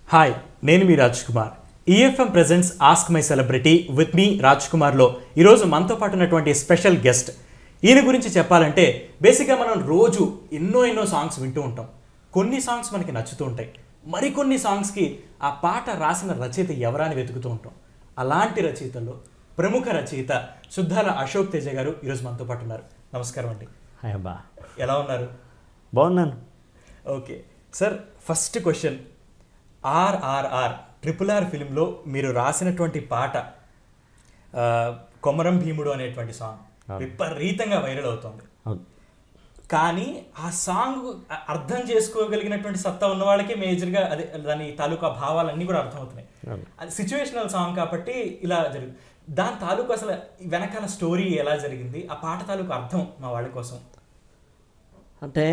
Hi నేను మీ Raj Kumar EFM presents ask my celebrity with మీ రాజ్ కుమార్లో ఈరోజు మనతో పాటు ఉన్నటువంటి స్పెషల్ గెస్ట్ ఈయన గురించి చెప్పాలంటే బేసిక్గా మనం రోజు ఎన్నో ఎన్నో సాంగ్స్ వింటూ ఉంటాం కొన్ని సాంగ్స్ మనకి నచ్చుతూ ఉంటాయి మరికొన్ని సాంగ్స్కి ఆ పాట రాసిన రచయిత ఎవరా అని వెతుకుతూ ఉంటాం అలాంటి రచయితల్లో ప్రముఖ రచయిత శుద్ధాల అశోక్ తేజ గారు ఈరోజు మనతో పాటు ఉన్నారు నమస్కారం అండి హాయ్ అబ్బా ఎలా ఉన్నారు బాగున్నాను okay sir first question RRR triple R ఫిలింలో మీరు రాసినటువంటి పాట ఆ, కొమరం భీముడు అనేటువంటి సాంగ్ అవును. విపరీతంగా వైరల్ అవుతుంది అవును కానీ ఆ సాంగ్ అ- అర్థం చేసుకోగలిగినటువంటి సత్తా ఉన్న వాళ్ళకే మేజర్గా అదే దాని తాలూకా భావాలన్నీ కూడా అర్థమవుతున్నాయి అవును. అది సిచ్యువేషనల్ సాంగ్ కాబట్టి ఇలా జరిగింది దాని తాలూకు అసలు వెనకాల స్టోరీ ఎలా జరిగింది ఆ పాట తాలూకు అర్థం మా వాళ్ళ కోసం అంటే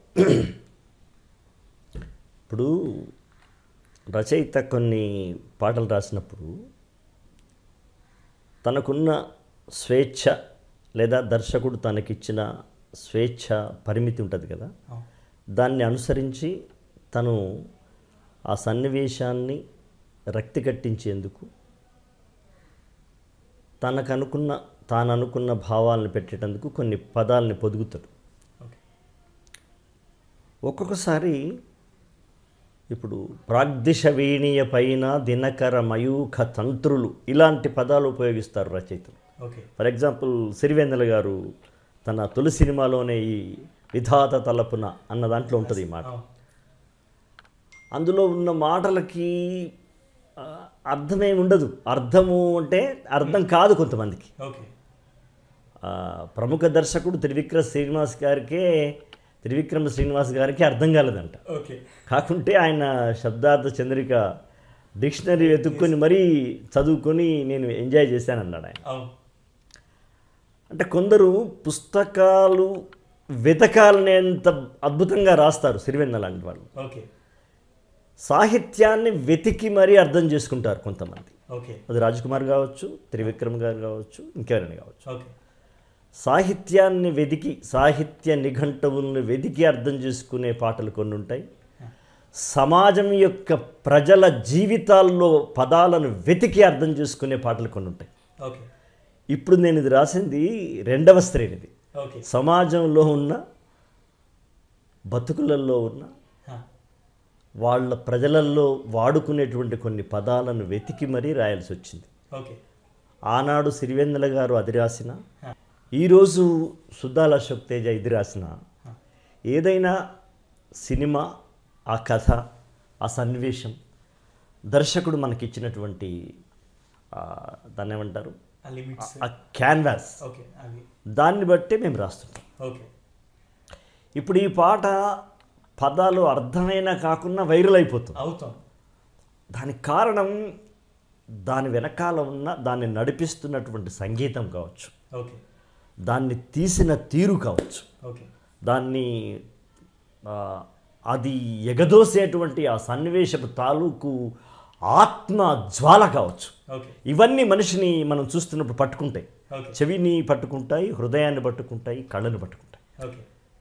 ఇప్పుడు రచయిత కొన్ని పాటలు రాసినప్పుడు తనకున్న స్వేచ్ఛ లేదా దర్శకుడు తనకిచ్చిన స్వేచ్ఛ పరిమితి ఉంటుంది కదా అవును. దాన్ని అనుసరించి తను ఆ సన్నివేశాన్ని రక్తి కట్టించేందుకు తనకు అనుకున్న తాను అనుకున్న భావాలను పెట్టేటందుకు కొన్ని పదాలని పొదుగుతాడు ఓకే ఒక్కొక్కసారి ఇప్పుడు ప్రాగ్దిశ వీణీయ పైన దినకర మయూఖ తంత్రులు ఇలాంటి పదాలు ఉపయోగిస్తారు రచయితలు ఓకే ఫర్ ఎగ్జాంపుల్ సిరివెన్నెల గారు తన తొలి సినిమాలోనే ఈ విధాత తలపున అన్న దాంట్లో ఉంటుంది ఈ మాట అవును. అందులో ఉన్న మాటలకి ఆ, అర్థమే ఉండదు అర్థము అంటే అర్థం కాదు కొంతమందికి ఓకే ఆ, ప్రముఖ దర్శకుడు త్రివిక్రమ్ శ్రీనివాస్ గారికే త్రివిక్రమ శ్రీనివాస్ గారికి అర్థం కాలేదంట ఓకే కాకుంటే ఆయన శబ్దార్థ చంద్రిక డిక్షనరీ వెతుక్కొని మరీ చదువుకొని నేను ఎంజాయ్ చేశాను అన్నాడు ఆయన అవును అంటే కొందరు పుస్తకాలు వెతకాలనేంత అద్భుతంగా రాస్తారు సిరివెన్నెల లాంటి వాళ్ళు ఓకే సాహిత్యాన్ని వెతికి మరీ అర్థం చేసుకుంటారు కొంతమంది ఓకే అది రాజ్కుమార్ కావచ్చు త్రివిక్రమ్ గారు కావచ్చు ఇంకెవరైనా కావచ్చు ఓకే సాహిత్యాన్ని వెతికి సాహిత్య నిఘంటువులను వెతికి అర్థం చేసుకునే పాటలు కొన్ని ఉంటాయి సమాజం యొక్క ప్రజల జీవితాల్లో పదాలను వెతికి అర్థం చేసుకునే పాటలు కొన్ని ఉంటాయి ఓకే ఇప్పుడు నేను ఇది రాసింది రెండవ శ్రేణిది ఓకే సమాజంలో ఉన్న బతుకులలో ఉన్న హా. వాళ్ళ ప్రజలల్లో వాడుకునేటువంటి కొన్ని పదాలను వెతికి మరీ రాయాల్సి వచ్చింది ఓకే ఆనాడు సిరివెన్నెల గారు అది రాసిన హా. ఈరోజు సుద్దాల అశోక్ తేజ ఇది రాసిన హా. ఏదైనా సినిమా ఆ కథ ఆ సన్నివేశం దర్శకుడు మనకిచ్చినటువంటి ఆ, దాన్ని ఏమంటారు ఆ లిమిట్స్ ఆ క్యాన్వాస్ ఓకే అది దాన్ని బట్టి మేము రాస్తుంటాం ఓకే ఇప్పుడు ఈ పాట పదాలు అర్థమైనా కాకుండా వైరల్ అయిపోతుంది అవుతాం దానికి కారణం దాని వెనకాల ఉన్న దాన్ని నడిపిస్తున్నటువంటి సంగీతం కావచ్చు ఓకే దాన్ని తీసిన తీరు కావచ్చు ఓకే దాన్ని ఆ, అది ఎగదోసేటువంటి ఆ సన్నివేశపు తాలూకు ఆత్మ జ్వాల కావచ్చు ఓకే ఇవన్నీ మనిషిని మనం చూస్తున్నప్పుడు పట్టుకుంటాయి ఓకే చెవిని పట్టుకుంటాయి హృదయాన్ని పట్టుకుంటాయి కళ్ళని పట్టుకుంటాయి ఓకే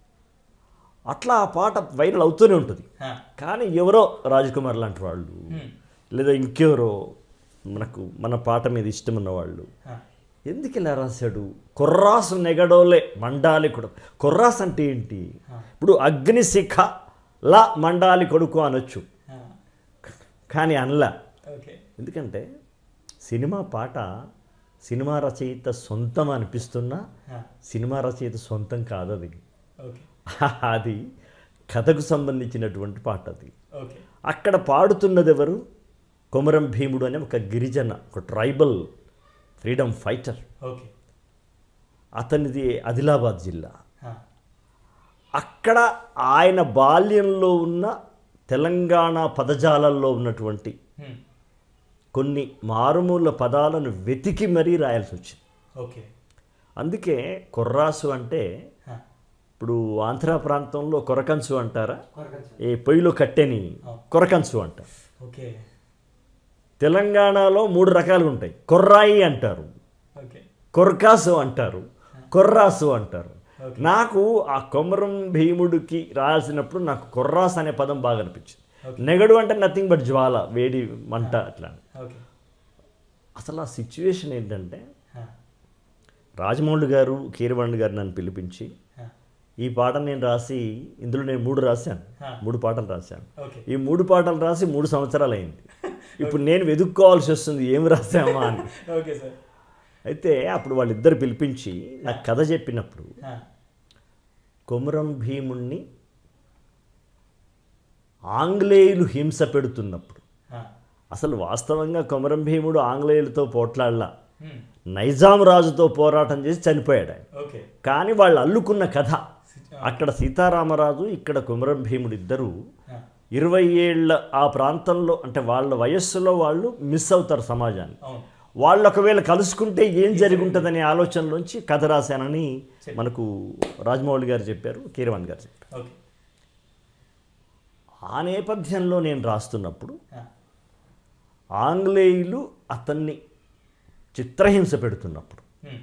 అట్లా ఆ పాట వైరల్ అవుతూనే ఉంటుంది హా. కానీ ఎవరో రాజకుమార్ లాంటి వాళ్ళు హ్మ్. లేదా ఇంకెవరో మనకు మన పాట మీద ఇష్టం ఉన్న వాళ్ళు హా. ఎందుకు ఇలా రాశాడు కొర్రాసు నెగడోలే మండాలి కొడు కొర్రాస్ అంటే ఏంటి ఇప్పుడు అగ్నిశిఖ లా మండాలి కొడుకు అనొచ్చు హా. కానీ అనలా ఓకే ఎందుకంటే సినిమా పాట సినిమా రచయిత సొంతం అనిపిస్తున్నా హా. సినిమా రచయిత సొంతం కాదు అది ఓకే అది కథకు సంబంధించినటువంటి పాట అది ఓకే అక్కడ పాడుతున్నది ఎవరు కొమరం భీముడు అనే ఒక గిరిజన ఒక ట్రైబల్ ఫ్రీడమ్ ఫైటర్ ఓకే అతనిది ఆదిలాబాద్ జిల్లా హా. అక్కడ ఆయన బాల్యంలో ఉన్న తెలంగాణ పదజాలల్లో ఉన్నటువంటి హ్మ్. కొన్ని మారుమూల పదాలను వెతికి మరీ రాయాల్సి వచ్చింది ఓకే అందుకే కొర్రాసు అంటే హా. ఇప్పుడు ఆంధ్ర ప్రాంతంలో కొరకంచు అంటారా కొరకంచు. ఏ పొయ్యిలో కట్టెని కొరకంచు అంటారు ఓకే తెలంగాణలో మూడు రకాలు ఉంటాయి కొర్రాయి అంటారు ఓకే కొర్కాసు అంటారు కొర్రాసు అంటారు నాకు ఆ కొమరం భీముడికి రాసినప్పుడు నాకు కొర్రాస్ అనే పదం బాగా అనిపించింది నెగడు అంటే నథింగ్ బట్ జ్వాల వేడి మంట అట్లా ఓకే అసలు ఆ సిచ్యువేషన్ ఏంటంటే రాజమౌళి గారు కీరవాణి గారు నన్ను పిలిపించి ఈ పాట నేను రాసి ఇందులో నేను మూడు రాశాను మూడు పాటలు రాశాను ఓకే ఈ మూడు పాటలు రాసి మూడు సంవత్సరాలు అయింది ఇప్పుడు నేను వెతుక్కోవాల్సి వస్తుంది ఏం రాసామా అని ఓకే సార్ అయితే అప్పుడు వాళ్ళిద్దరు పిలిపించి నాకు కథ చెప్పినప్పుడు కొమురం భీముణ్ణి ఆంగ్లేయులు హింస పెడుతున్నప్పుడు అసలు వాస్తవంగా కొమరం భీముడు ఆంగ్లేయులతో పోట్లాడలా నైజాం రాజుతో పోరాటం చేసి చనిపోయాడు ఆయన ఓకే కానీ వాళ్ళు అల్లుకున్న కథ అక్కడ సీతారామరాజు ఇక్కడ కొమరం భీముడు ఇద్దరు ఇరవై ఏళ్ళ ఆ ప్రాంతంలో అంటే వాళ్ళ వయస్సులో వాళ్ళు మిస్ అవుతారు సమాజాన్ని అవును వాళ్ళు ఒకవేళ కలుసుకుంటే ఏం జరిగి ఉంటుందనే ఆలోచనలోంచి కథ రాశానని మనకు రాజమౌళి గారు చెప్పారు కీరవాణి గారు చెప్పారు ఓకే ఆ నేపథ్యంలో నేను రాస్తున్నప్పుడు ఆంగ్లేయులు అతన్ని చిత్రహింస పెడుతున్నప్పుడు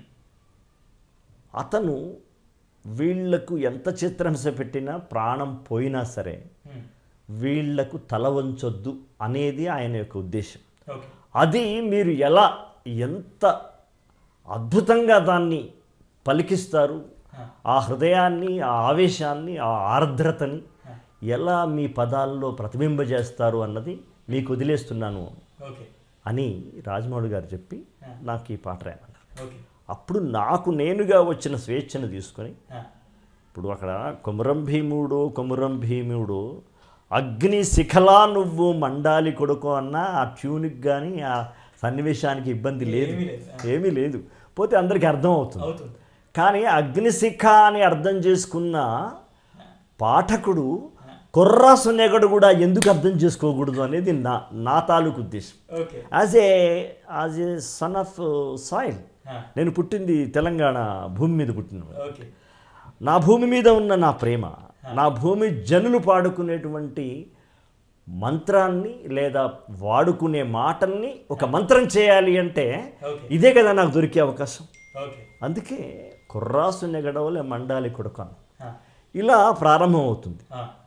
అతను వీళ్లకు ఎంత చిత్రహింస పెట్టినా ప్రాణం పోయినా సరే వీళ్లకు తల వంచొద్దు అనేది ఆయన యొక్క ఉద్దేశం ఓకే అది మీరు ఎలా ఎంత అద్భుతంగా దాన్ని పలికిస్తారు ఆ హృదయాన్ని ఆ ఆవేశాన్ని ఆ ఆర్ద్రతని ఎలా మీ పదాల్లో ప్రతిబింబజేస్తారు అన్నది మీకు వదిలేస్తున్నాను ఓకే అని రాజమౌళి గారు చెప్పి నాకు ఈ పాట రాయమన్నారు ఓకే అప్పుడు నాకు నేనుగా వచ్చిన స్వేచ్ఛను తీసుకొని ఇప్పుడు అక్కడ కొమురం భీముడు కొమురం భీముడు అగ్ని శిఖలా నువ్వు మండాలి కొడుకు అన్న ఆ ట్యూన్కి కానీ ఆ సన్నివేశానికి ఇబ్బంది లేదు ఏమీ లేదు. ఏమీ లేదు పోతే అందరికీ అర్థం అవుతుంది అవుతుంది కానీ అగ్నిశిఖ అని అర్థం చేసుకున్న పాఠకుడు కొర్రాసు నెగడు కూడా ఎందుకు అర్థం చేసుకోకూడదు అనేది నా నా తాలూకు ఉద్దేశం okay as a as a son of soil నేను పుట్టింది తెలంగాణ భూమి మీద పుట్టినవాడు ఓకే నా భూమి మీద ఉన్న నా ప్రేమ నా భూమి జనులు పాడుకునేటువంటి మంత్రాన్ని లేదా వాడుకునే మాటల్ని ఒక మంత్రం చేయాలి అంటే ఓకే ఇదే కదా నాకు దొరికే అవకాశం ఓకే అందుకే కుర్రాసు నెగడవలే మండాలి కొడుకాను ఇలా ప్రారంభం అవుతుంది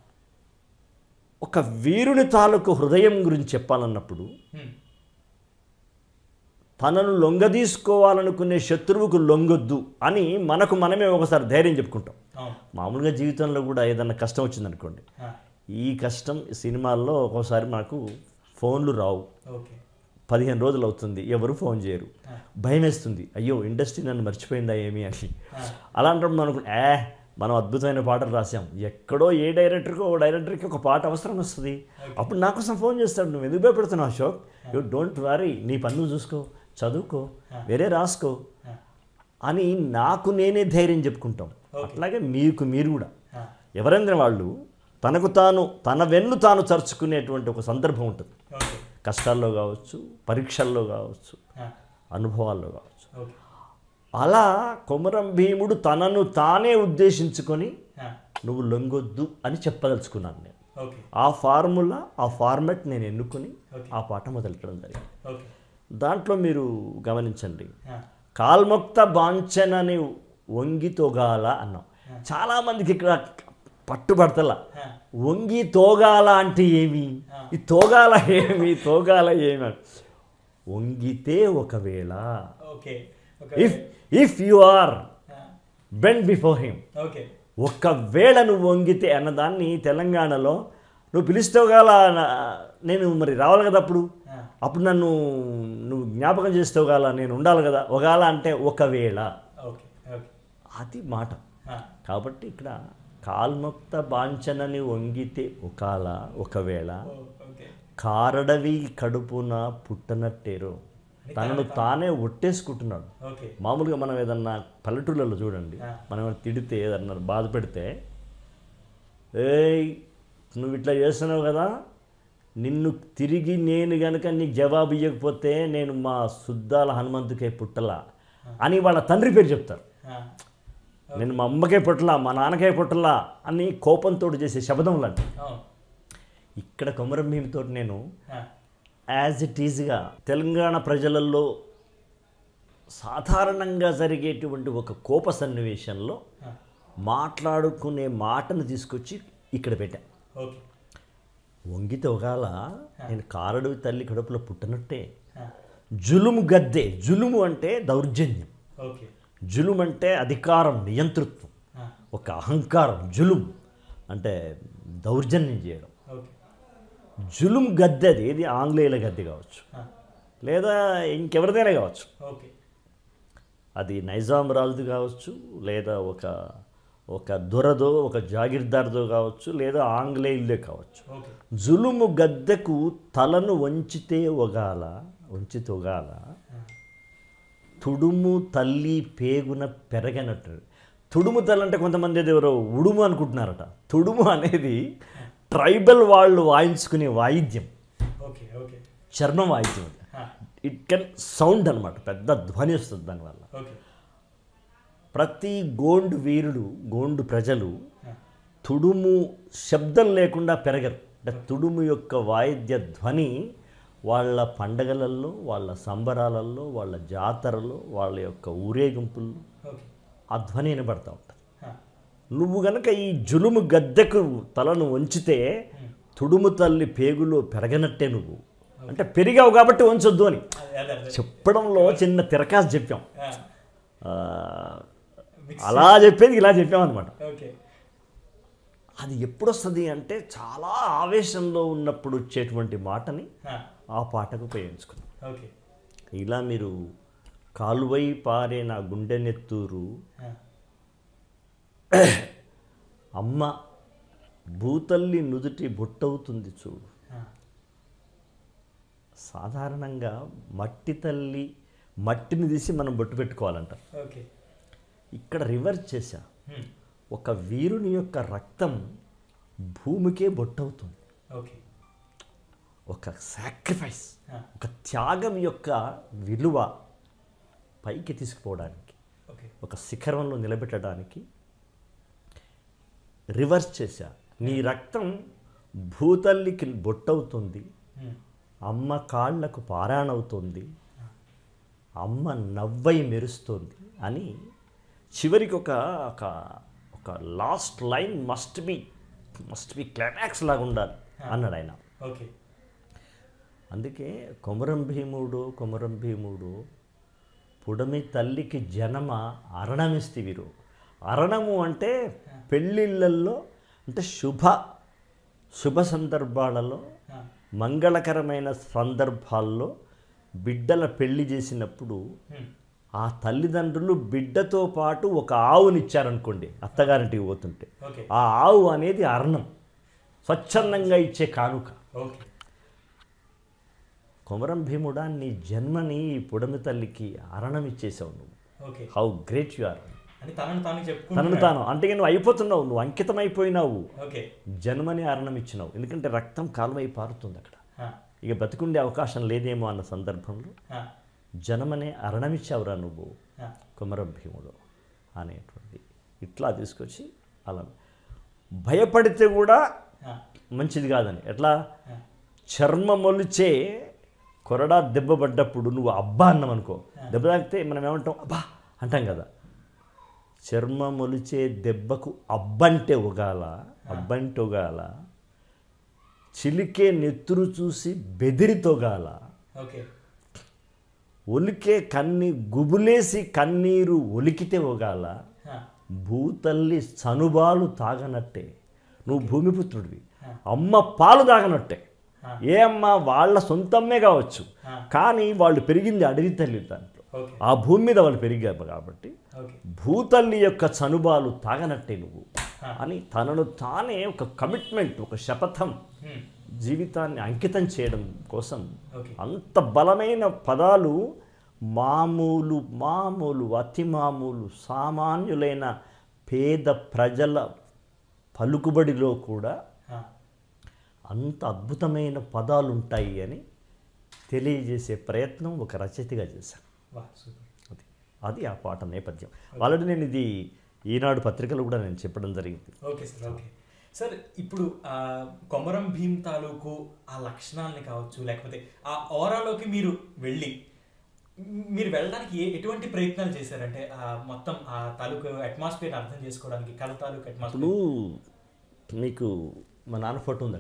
ఒక వీరుని తాలూకు హృదయం గురించి చెప్పాలన్నప్పుడు తనను లొంగదీసుకోవాలనుకునే శత్రువుకు లొంగొద్దు అని మనకు మనమే ఒకసారి ధైర్యం చెప్పుకుంటాం అవును మామూలుగా జీవితంలో కూడా ఏదన్నా కష్టం వచ్చిందనుకోండి ఈ కష్టం సినిమాల్లో ఒక్కోసారి మనకు ఫోన్లు రావు ఓకే పదిహేను రోజులు అవుతుంది ఎవరు ఫోన్ చేయరు భయం వేస్తుంది అయ్యో ఇండస్ట్రీ నన్ను మర్చిపోయిందా ఏమి అని అలాంటప్పుడు మనకు ఏ మనం అద్భుతమైన పాటలు రాసాం ఎక్కడో ఏ డైరెక్టర్కో ఓ డైరెక్టర్కి ఒక పాట అవసరం వస్తుంది అప్పుడు నా కోసం ఫోన్ చేస్తాడు నువ్వు ఎందుకు భయపడుతున్నావు అశోక్ యూ డోంట్ వరీ నీ పన్ను చూసుకో చదువుకో వేరే రాసుకో అని నాకు నేనే ధైర్యం చెప్పుకుంటాం అట్లాగే మీకు మీరు కూడా ఎవరైనా వాళ్ళు తనకు తాను తన వెన్ను తాను చరుచుకునేటువంటి ఒక సందర్భం ఉంటుంది ఓకే కష్టాల్లో కావచ్చు పరీక్షల్లో కావచ్చు అనుభవాల్లో కావచ్చు ఓకే అలా కొమరం భీముడు తనను తానే ఉద్దేశించుకొని నువ్వు లొంగొద్దు అని చెప్పదలుచుకున్నాను నేను ఓకే ఆ ఫార్ములా ఆ ఫార్మెట్ నేను ఎన్నుకొని ఆ పాట మొదలెట్టడం జరిగింది ఓకే దాంట్లో మీరు గమనించండి కాల్మొక్త బాంచనని వంగి తోగాల అన్నాం చాలామందికి ఇక్కడ పట్టుబడతల వంగి తోగాల అంటే ఏమి ఈ తోగాల ఏమి తోగాల ఏమి అని. వంగితే ఒకవేళ okay if if you are bend before him okay ఒకవేళ నువ్వు వంగితే అన్నదాన్ని తెలంగాణలో నువ్వు పిలుస్తావుగాల నేను మరి రావాలి కదా అప్పుడు అప్పుడు నన్ను నువ్వు జ్ఞాపకం చేస్తావుగాల నేను ఉండాలి కదా ఒకవేళ అంటే ఒకవేళ ఓకే ఓకే అది మాట కాబట్టి ఇక్కడ కాల్మొక్త బాంచనని వంగితే ఒకాల ఒకవేళ ఓకే కారడవి కడుపున పుట్టనట్టేరో తనను తానే ఒట్టేసుకుంటున్నాడు ఓకే మామూలుగా మనం ఏదన్నా పల్లెటూళ్ళలో చూడండి ఆ. మనం ఏమైనా తిడితే ఏదన్నా బాధ పెడితే ఏయ్ నువ్వు ఇట్లా చేస్తున్నావు కదా నిన్ను తిరిగి నేను గనుక నీకు జవాబు ఇవ్వకపోతే నేను మా శుద్ధాల హనుమంతుకే పుట్టలా అని వాళ్ళ తండ్రి పేరు చెప్తారు నేను మా అమ్మకే పుట్టలా మా నాన్నకే పుట్టలా అని కోపంతో చేసే శబ్దం లాంటి అవును ఇక్కడ కొమరం భీమితో నేను ఆ, యాజ్ ఇట్ ఈజ్గా తెలంగాణ ప్రజలలో సాధారణంగా జరిగేటువంటి ఒక కోప సన్నివేశంలో మాట్లాడుకునే మాటను తీసుకొచ్చి ఇక్కడ పెట్టా ఓకే వంగితే ఒకవేళ నేను కారడవి తల్లి కడుపులో పుట్టినట్టే ఆ, జులుము గద్దె జులుము అంటే దౌర్జన్యం ఓకే జులుం అంటే అధికారం నియంతృత్వం ఆ, ఒక అహంకారం జులుం అంటే దౌర్జన్యం చేయడం ఓకే జులుం గద్దె అది ఏది ఆంగ్లేయుల గద్దె కావచ్చు ఆ, లేదా ఇంకెవరిదైనా కావచ్చు ఓకే అది నైజాం రాజుది కావచ్చు లేదా ఒక ఒక దొరదో ఒక జాగీర్దార్దో కావచ్చు లేదా ఆంగ్లేయులే కావచ్చు ఓకే జులుము గద్దెకు తలను వంచితే ఒగాల వంచితే ఒగాల తుడుము తల్లి పేగున పెరగనట్టు తుడుము తల్లి అంటే కొంతమంది ఏదో ఎవరో ఉడుము అనుకుంటున్నారట తుడుము అనేది ట్రైబల్ వాళ్ళు వాయించుకునే వాయిద్యం ఓకే ఓకే చర్మ వాయిద్యం అది ఆ, ఇట్ కెన్ సౌండ్ అనమాట పెద్ద ధ్వని వస్తుంది దానివల్ల ఓకే ప్రతి గోండు వీరుడు గోండు ప్రజలు ఆ, తుడుము శబ్దం లేకుండా పెరగరు అంటే తుడుము యొక్క వాయిద్య ధ్వని వాళ్ళ పండగలలో వాళ్ళ సంబరాలలో వాళ్ళ జాతరలో వాళ్ళ యొక్క ఊరేగింపుల్లో ఓకే ఆ ధ్వని వినబడతా ఉంటుంది ఆ, నువ్వు గనక ఈ జులుము గద్దెకు తలను వంచితే తుడుము తల్లి పేగులో పెరగనట్టే నువ్వు అంటే పెరిగావు కాబట్టి వంచొద్దు అని అదే అదే అదే చెప్పడంలో చిన్న తిరకాసు చెప్పాం ఆ, ఆ, Mix అలా చెప్పేది ఇలా చెప్పాం అనమాట ఓకే అది ఎప్పుడు వస్తుంది అంటే చాలా ఆవేశంలో ఉన్నప్పుడు వచ్చేటువంటి మాటని ఆ, ఆ పాటకు ఉపయోగించుకున్నాం ఓకే ఇలా మీరు కాలువై పారే నా గుండె నెత్తూరు ఆ, అమ్మ భూతల్లి నుదుటి బొట్టవుతుంది చూడు ఆ, సాధారణంగా మట్టి తల్లి మట్టిని తీసి మనం బొట్టు పెట్టుకోవాలంట ఓకే ఇక్కడ రివర్స్ చేశా హ్మ్, ఒక వీరుని యొక్క రక్తం భూమికే బొట్టవుతుంది ఓకే ఒక సాక్రిఫైస్ ఆ, ఒక త్యాగం యొక్క విలువ పైకి తీసుకుపోవడానికి ఓకే ఒక శిఖరంలో నిలబెట్టడానికి రివర్స్ చేశా నీ రక్తం భూతల్లికి బొట్టవుతుంది హ్మ్, అమ్మ కాళ్ళకు పారాణవుతుంది అమ్మ నవ్వై మెరుస్తుంది అని చివరికి ఒక ఒక ఒక last line must be must be climax లాగా ఉండాలి అన్నాడు ఆయన ఓకే అందుకే కొమరం భీముడు కొమరం భీముడు పుడమి తల్లికి జనమ అరణమిస్తి వీరు అరణము అంటే పెళ్ళిళ్ళల్లో అంటే శుభ శుభ సందర్భాలలో ఆ, మంగళకరమైన సందర్భాల్లో బిడ్డల పెళ్లి చేసినప్పుడు హ్మ్, ఆ తల్లిదండ్రులు బిడ్డతో పాటు ఒక ఆవునిచ్చారనుకోండి అత్తగారింటికి పోతుంటే ఓకే ఆ ఆవు అనేది అరణం స్వచ్ఛందంగా ఇచ్చే కానుక ఓకే కొమరం భీముడా నీ జన్మని ఈ పుడమి తల్లికి అరణం ఇచ్చేసావు నువ్వు okay how great you are అని తనను తాను తనను చెప్పుకుంటున్నాడు తాను అంటే నువ్వు అయిపోతున్నావు నువ్వు అంకితమైపోయినావు ఓకే జన్మని అరణం ఇచ్చినావు ఎందుకంటే రక్తం కాలువై పారుతుంది అక్కడ ఆ, ఇక బతికుండే అవకాశం లేదేమో అన్న సందర్భంలో ఆ, జనమనే అరణమిచ్చావురా నువ్వు ఆ, కొమరం భీముడు అనేటువంటి ఇట్లా తీసుకొచ్చి అలా భయపడితే కూడా ఆ, మంచిది కాదని ఎట్లా ఆ, చర్మమొలిచే కొరడా దెబ్బ పడ్డప్పుడు నువ్వు అబ్బా అన్నాం అనుకో దెబ్బ తాకితే మనం ఏమంటాం అబ్బా అంటాం కదా చర్మమొలిచే దెబ్బకు అబ్బంటే ఒగాల అబ్బంటే ఒగాల చిలికే నెత్తురు చూసి బెదిరితోగాల ఓకే ఒలికే కన్ని గుబులేసి కన్నీరు ఒలికితే ఒగాల ఆ, భూతల్లి చనుబాలు తాగనట్టే నువ్వు భూమిపుత్రుడివి ఆ. అమ్మ పాలు తాగనట్టే ఆ. ఏ అమ్మ వాళ్ళ సొంతమ్మే కావచ్చు ఆ. కానీ వాళ్ళు పెరిగింది అడవి తల్లి దాంట్లో ఓకే ఆ భూమి మీద వాళ్ళు పెరిగారు కాబట్టి ఓకే భూతల్లి యొక్క చనుబాలు తాగనట్టే నువ్వు ఆ. అని తనను తానే ఒక కమిట్మెంట్ ఒక శపథం హ్మ్, జీవితాన్ని అంకితం చేయడం కోసం ఓకే అంత బలమైన పదాలు మామూలు మామూలు అతి మామూలు సామాన్యులైన పేద ప్రజల పలుకుబడిలో కూడా ఆ, అంత అద్భుతమైన పదాలు ఉంటాయి అని తెలియజేసే ప్రయత్నం ఒక రచయితగా చేశాను వా సూపర్ అది అది ఆ పాట నేపథ్యం ఆల్రెడీ నేను ఇది ఈనాడు పత్రికలో కూడా నేను చెప్పడం జరిగింది ఓకే సార్ ఓకే సార్ ఇప్పుడు ఆ, కొమరం భీమ్ తాలూకు ఆ లక్షణాలని కావచ్చు లేకపోతే ఆ ఓరాలోకి మీరు వెళ్ళి మ్, మీరు వెళ్ళడానికి ఏ ఎటువంటి ప్రయత్నాలు చేశారంటే ఆ మొత్తం ఆ తాలూకు అట్మాస్ఫియర్ అర్థం చేసుకోవడానికి కథ తాలూకు ఇప్పుడు అట్మాస్ఫియర్ మీకు మా నాన్న ఫోటో ఉందంట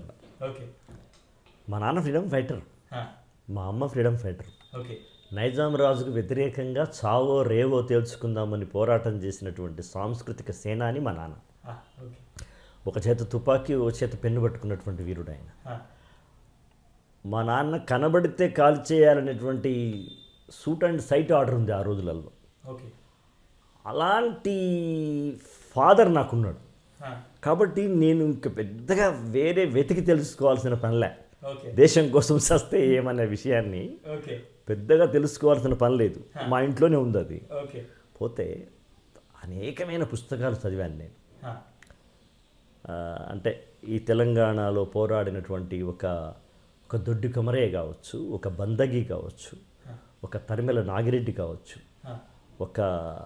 ఓకే మా నాన్న ఫ్రీడమ్ ఫైటర్ ఆ, మా అమ్మ ఫ్రీడమ్ ఫైటర్ ఓకే నైజాం రాజుకు వ్యతిరేకంగా చావో రేవో తేల్చుకుందామని పోరాటం చేసినటువంటి సాంస్కృతిక సేనాని మా నాన్న ఆ, ఓకే ఒక చేత తుపాకీ ఓ చేత పెన్ను పట్టుకున్నటువంటి వీరుడు ఆయన ఆ, మా నాన్న కనబడితే కాల్ చేయాలనేటువంటి సూట్ అండ్ సైట్ ఆర్డర్ ఉంది ఆ రోజులలో ఓకే అలాంటి ఫాదర్ నాకున్నాడు ఆ, కాబట్టి నేను ఇంక పెద్దగా వేరే వెతికి తెలుసుకోవాల్సిన పనిలే ఓకే దేశం కోసం సస్తే ఏమనే విషయాన్ని ఓకే పెద్దగా తెలుసుకోవాల్సిన పని లేదు మా ఇంట్లోనే ఉంది అది ఓకే పోతే అనేకమైన పుస్తకాలు చదివాను నేను ఆ, ఆ, అంటే ఈ తెలంగాణలో పోరాడినటువంటి ఒక ఒక దొడ్డి కొమరయ్య కావచ్చు ఒక బందగి కావచ్చు ఒక తరిమెల నాగిరెడ్డి కావచ్చు ఆ, ఒక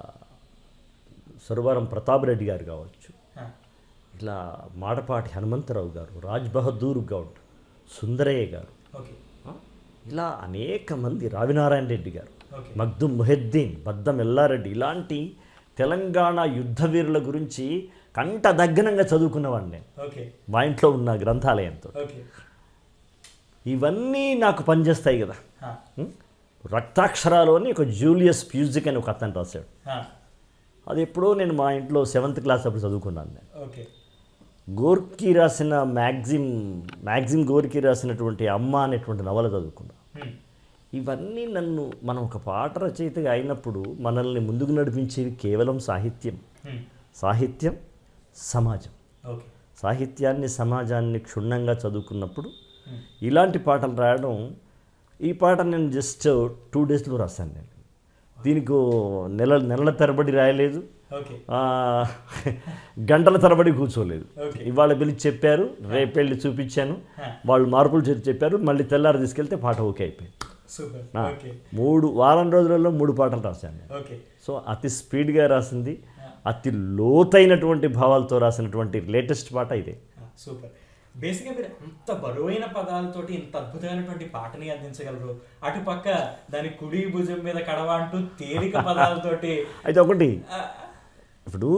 సురవరం ప్రతాప్ రెడ్డి గారు కావచ్చు ఆ, ఇట్లా మాడపాటి హనుమంతరావు గారు రాజ్ బహదూర్ గౌడ్ సుందరయ్య గారు ఓకే ఆ, ఇలా అనేక మంది రావినారాయణ రెడ్డి గారు ఓకే మగ్దుమ్ మొహద్దీన్ బద్దం ఎల్లారెడ్డి ఇలాంటి తెలంగాణ యుద్ధ వీరుల గురించి కంట దగ్గనంగా చదువుకున్నవాడిని నేను ఓకే మా ఇంట్లో ఉన్న గ్రంథాలయంతో ఓకే ఇవన్నీ నాకు పనిచేస్తాయి కదా ఆ, ఉం? రక్తాక్షరాలోని ఒక జూలియస్ ప్యూజిక్ అని ఒక అతను రాశాడు ఆ, అది ఎప్పుడో నేను మా ఇంట్లో సెవెంత్ క్లాస్ అప్పుడు చదువుకున్నాను నేను ఓకే గోర్కీ రాసిన మ్యాగ్జిమ్ మ్యాగ్జిమ్ గోర్కీ రాసినటువంటి అమ్మ అనేటువంటి నవల చదువుకున్నాను హ్మ్, ఇవన్నీ నన్ను మనం ఒక పాట రచయితగా అయినప్పుడు మనల్ని ముందుకు నడిపించేవి కేవలం సాహిత్యం హ్మ్, సాహిత్యం సమాజం ఓకే సాహిత్యాన్ని సమాజాన్ని క్షుణ్ణంగా చదువుకున్నప్పుడు హ్మ్, ఇలాంటి పాటలు రాయడం ఈ పాట నేను జస్ట్ టూ డేస్లో రాశాను నేను దీనికి ఓ నెల నెలల తరబడి రాయలేదు ఓకే ఆ, గంటల తరబడి కూర్చోలేదు Okay. ఇవాళ పిలిచి చెప్పారు రేపు వెళ్ళి చూపించాను Huh. వాళ్ళు మార్పులు చేసి చెప్పారు మళ్ళీ తెల్లారి తీసుకెళ్తే పాట ఓకే అయిపోయింది సూపర్ ఆ, ఓకే మూడు వారం రోజులలో మూడు పాటలు రాశాను నేను ఓకే సో అతి స్పీడ్గా రాసింది అతి లోతైనటువంటి భావాలతో రాసినటువంటి లేటెస్ట్ పాట ఇదే సూపర్ బేసిక్గా మీరు అంత బరువైన పదాలతోటి ఇంత అద్భుతమైనటువంటి పాటని అందించగలరు అటుపక్క దాని కుడి భుజం మీద కడవ అంటూ తేలిక పదాలతోటి అయితే ఒకటి ఆ, ఇప్పుడు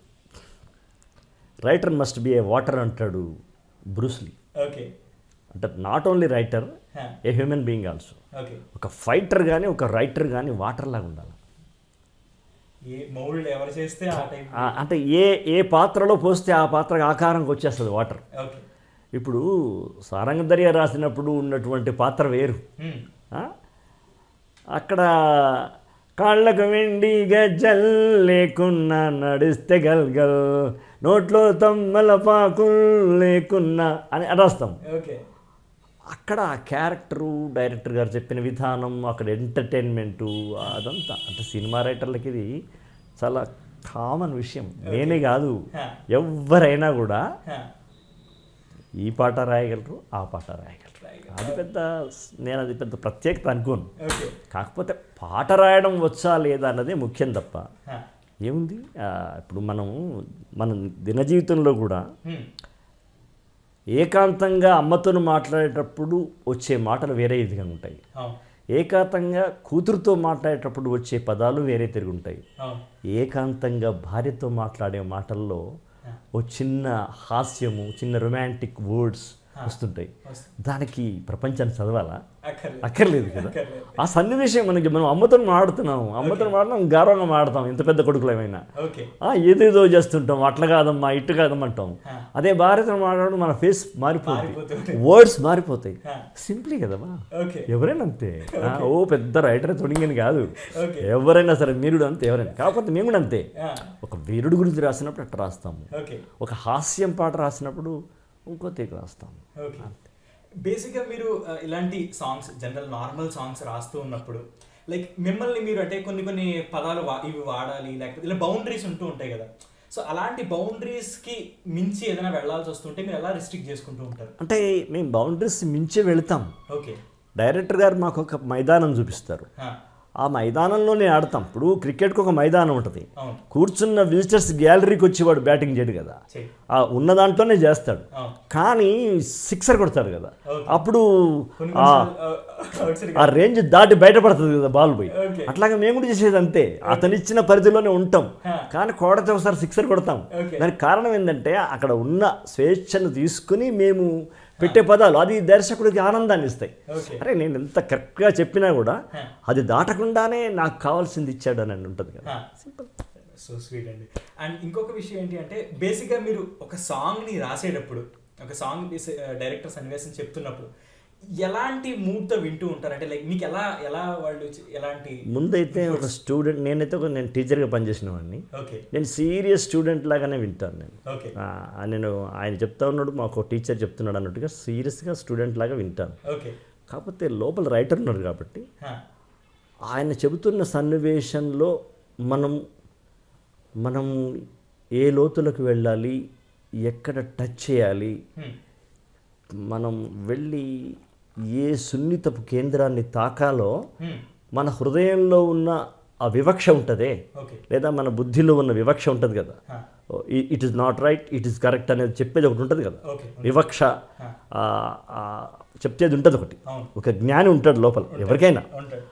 writer must be a water అంటాడు బ్రూస్లీ ఓకే అంటే నాట్ ఓన్లీ రైటర్ హా, a human being also okay ఒక ఫైటర్ కానీ ఒక రైటర్ కానీ వాటర్ లాగా ఉండాలి ఏ మౌల్డ్ ఎవరు చేస్తే ఆ టైం ఆ, అంటే ఏ ఏ పాత్రలో పోస్తే ఆ పాత్రకు ఆకారంకి వచ్చేస్తుంది వాటర్ ఓకే ఇప్పుడు సారంగదర్య రాసినప్పుడు ఉన్నటువంటి పాత్ర వేరు హ్మ్, ఆ? అక్కడ కాళ్ళకు వెండి గజ్జల్ లేకున్నా నడిస్తే గల్గల్ నోట్లో తమ్మల పాకులు లేకున్నా అని రాస్తాం ఓకే అక్కడ ఆ క్యారెక్టరు డైరెక్టర్ గారు చెప్పిన విధానం అక్కడ ఎంటర్టైన్మెంటు అదంతా అంటే సినిమా రైటర్లకి ఇది చాలా కామన్ విషయం నేనే కాదు హా, ఎవరైనా కూడా హా, ఈ పాట రాయగలరు ఆ పాట రాయగలరు రాయగలరు. అది పెద్ద నేను అది పెద్ద ప్రత్యేకత అనుకోను ఓకే కాకపోతే పాట రాయడం వచ్చా లేదా అన్నదే ముఖ్యం తప్ప హా, ఏముంది ఆ, ఇప్పుడు మనం మన దిన జీవితంలో కూడా హ్మ్, ఏకాంతంగా అమ్మతో మాట్లాడేటప్పుడు వచ్చే మాటలు వేరే విధంగా ఉంటాయి అవును ఏకాంతంగా కూతురుతో మాట్లాడేటప్పుడు వచ్చే పదాలు వేరే తిరిగి ఉంటాయి అవును ఏకాంతంగా భార్యతో మాట్లాడే మాటల్లో ఓ చిన్న హాస్యము చిన్న రొమాంటిక్ వర్డ్స్ వస్తుంటాయి వస్తుంది. దానికి ప్రపంచాన్ని చదవాలా అక్కర్లేదు అక్కర్లేదు కదా అక్కర్లేదు ఆ సన్నివేశం మనకి మనం అమ్మతో మాడుతున్నాం అమ్మతో మాడడం గౌరవంగా మాడతాం ఇంత పెద్ద కొడుకులు ఏమైనా ఓకే ఆ, ఏదేదో చేస్తుంటాం అట్లా కాదమ్మా ఇటు కాదమ్మా అంటాం హా. అదే భార్యతో మాట్లాడడం మన ఫేస్ మారిపోతుంది మారిపోతుంది. వర్డ్స్ మారిపోతాయి హా. సింప్లీ కదమ్మా ఓకే ఎవరైనా అంతే ఆ, ఓ పెద్ద రైటర్ తొడిగని కాదు ఓకే ఎవరైనా సరే వీరుడు అంతే ఎవరైనా కాకపోతే మేము కూడా అంతే ఆ, ఒక వీరుడు గురించి రాసినప్పుడు అట్లా రాస్తాము ఓకే ఒక హాస్యం పాట రాసినప్పుడు ఇంకో తీగ రాస్తాము ఓకే బేసిక్గా మీరు ఆ, ఇలాంటి సాంగ్స్ జనరల్ నార్మల్ సాంగ్స్ రాస్తూ ఉన్నప్పుడు లైక్ మిమ్మల్ని మీరు అంటే కొన్ని కొన్ని పదాలు వా- ఇవి వాడాలి లేకపోతే ఇలా బౌండరీస్ ఉంటూ ఉంటాయి కదా సో అలాంటి బౌండరీస్కి మించి ఏదైనా వెళ్ళాల్సి వస్తుంటే మీరు ఎలా రిస్ట్రిక్ట్ చేసుకుంటూ ఉంటారు అంటే మేము బౌండరీస్ మించే వెళతాం ఓకే డైరెక్టర్ గారు మాకు ఒక మైదానం చూపిస్తారు ఆ, ఆ మైదానంలోనే ఆడతాం ఇప్పుడు క్రికెట్కి ఒక మైదానం ఉంటుంది అవును కూర్చున్న విజిటర్స్ గ్యాలరీకి వచ్చి వాడు బ్యాటింగ్ చేయడు కదా చెయ్యి ఆ ఉన్న దాంట్లోనే చేస్తాడు అవును కానీ సిక్సర్ కొడతాడు కదా Okay. అప్పుడు కొన్ని ఆ అవుట్ సైడ్ ఆ రేంజ్ దాటి బయటపడుతుంది కదా బాల్ పోయి ఓకే అట్లాగే మేము కూడా చేసేది అంతే అతను ఇచ్చిన పరిధిలోనే ఉంటాం హా. కానీ కోడతే ఒకసారి సిక్సర్ కొడతాం ఓకే దానికి కారణం ఏంటంటే అక్కడ ఉన్న స్వేచ్ఛను తీసుకుని మేము పెట్టే పదాలు అది దర్శకుడికి ఆనందాన్ని ఇస్తాయి ఓకే అరే నేను ఎంత కరెక్ట్గా చెప్పినా కూడా అది దాటకుండానే నాకు కావాల్సింది ఇచ్చాడు అని ఉంటుంది కదా సో స్వీట్ అండి అండ్ ఇంకొక విషయం ఏంటి అంటే బేసిక్గా మీరు ఒక సాంగ్ని రాసేటప్పుడు ఒక సాంగ్ డైరెక్టర్ సన్నివేశం చెప్తున్నప్పుడు ఎలాంటి మూడ్తో వింటూ ఉంటారు అంటే లైక్ మీకు ఎలా ఎలా వాళ్ళు చ- ఎలాంటి ముందైతే ఒక స్టూడెంట్ నేనైతే ఒక నేను టీచర్గా పనిచేసిన వాడిని ఓకే నేను సీరియస్ స్టూడెంట్ లాగానే వింటాను నేను ఓకే ఆ, నేను ఆయన చెప్తా ఉన్నాడు మాకు టీచర్ చెప్తున్నాడు అన్నట్టుగా సీరియస్గా స్టూడెంట్ లాగా వింటాను ఓకే కాకపోతే లోపల రైటర్ ఉన్నాడు కాబట్టి ఆయన చెబుతున్న సన్నివేశంలో మనం మనం ఏ లోతులకు వెళ్ళాలి ఎక్కడ టచ్ చేయాలి మనం వెళ్ళి ఏ సున్నితపు కేంద్రాన్ని తాకాలో మన హృదయంలో ఉన్న ఆ వివక్ష ఉంటుందే ఓకే లేదా మన బుద్ధిలో ఉన్న వివక్ష ఉంటుంది కదా it is not right it is correct అనేది చెప్పేది ఒకటి ఉంటుంది కదా ఓకే వివక్ష ఆ, ఆ, చెప్తేది ఉంటుంది ఒకటి అవును ఒక జ్ఞాని ఉంటాడు లోపల ఎవరికైనా ఉంటాడు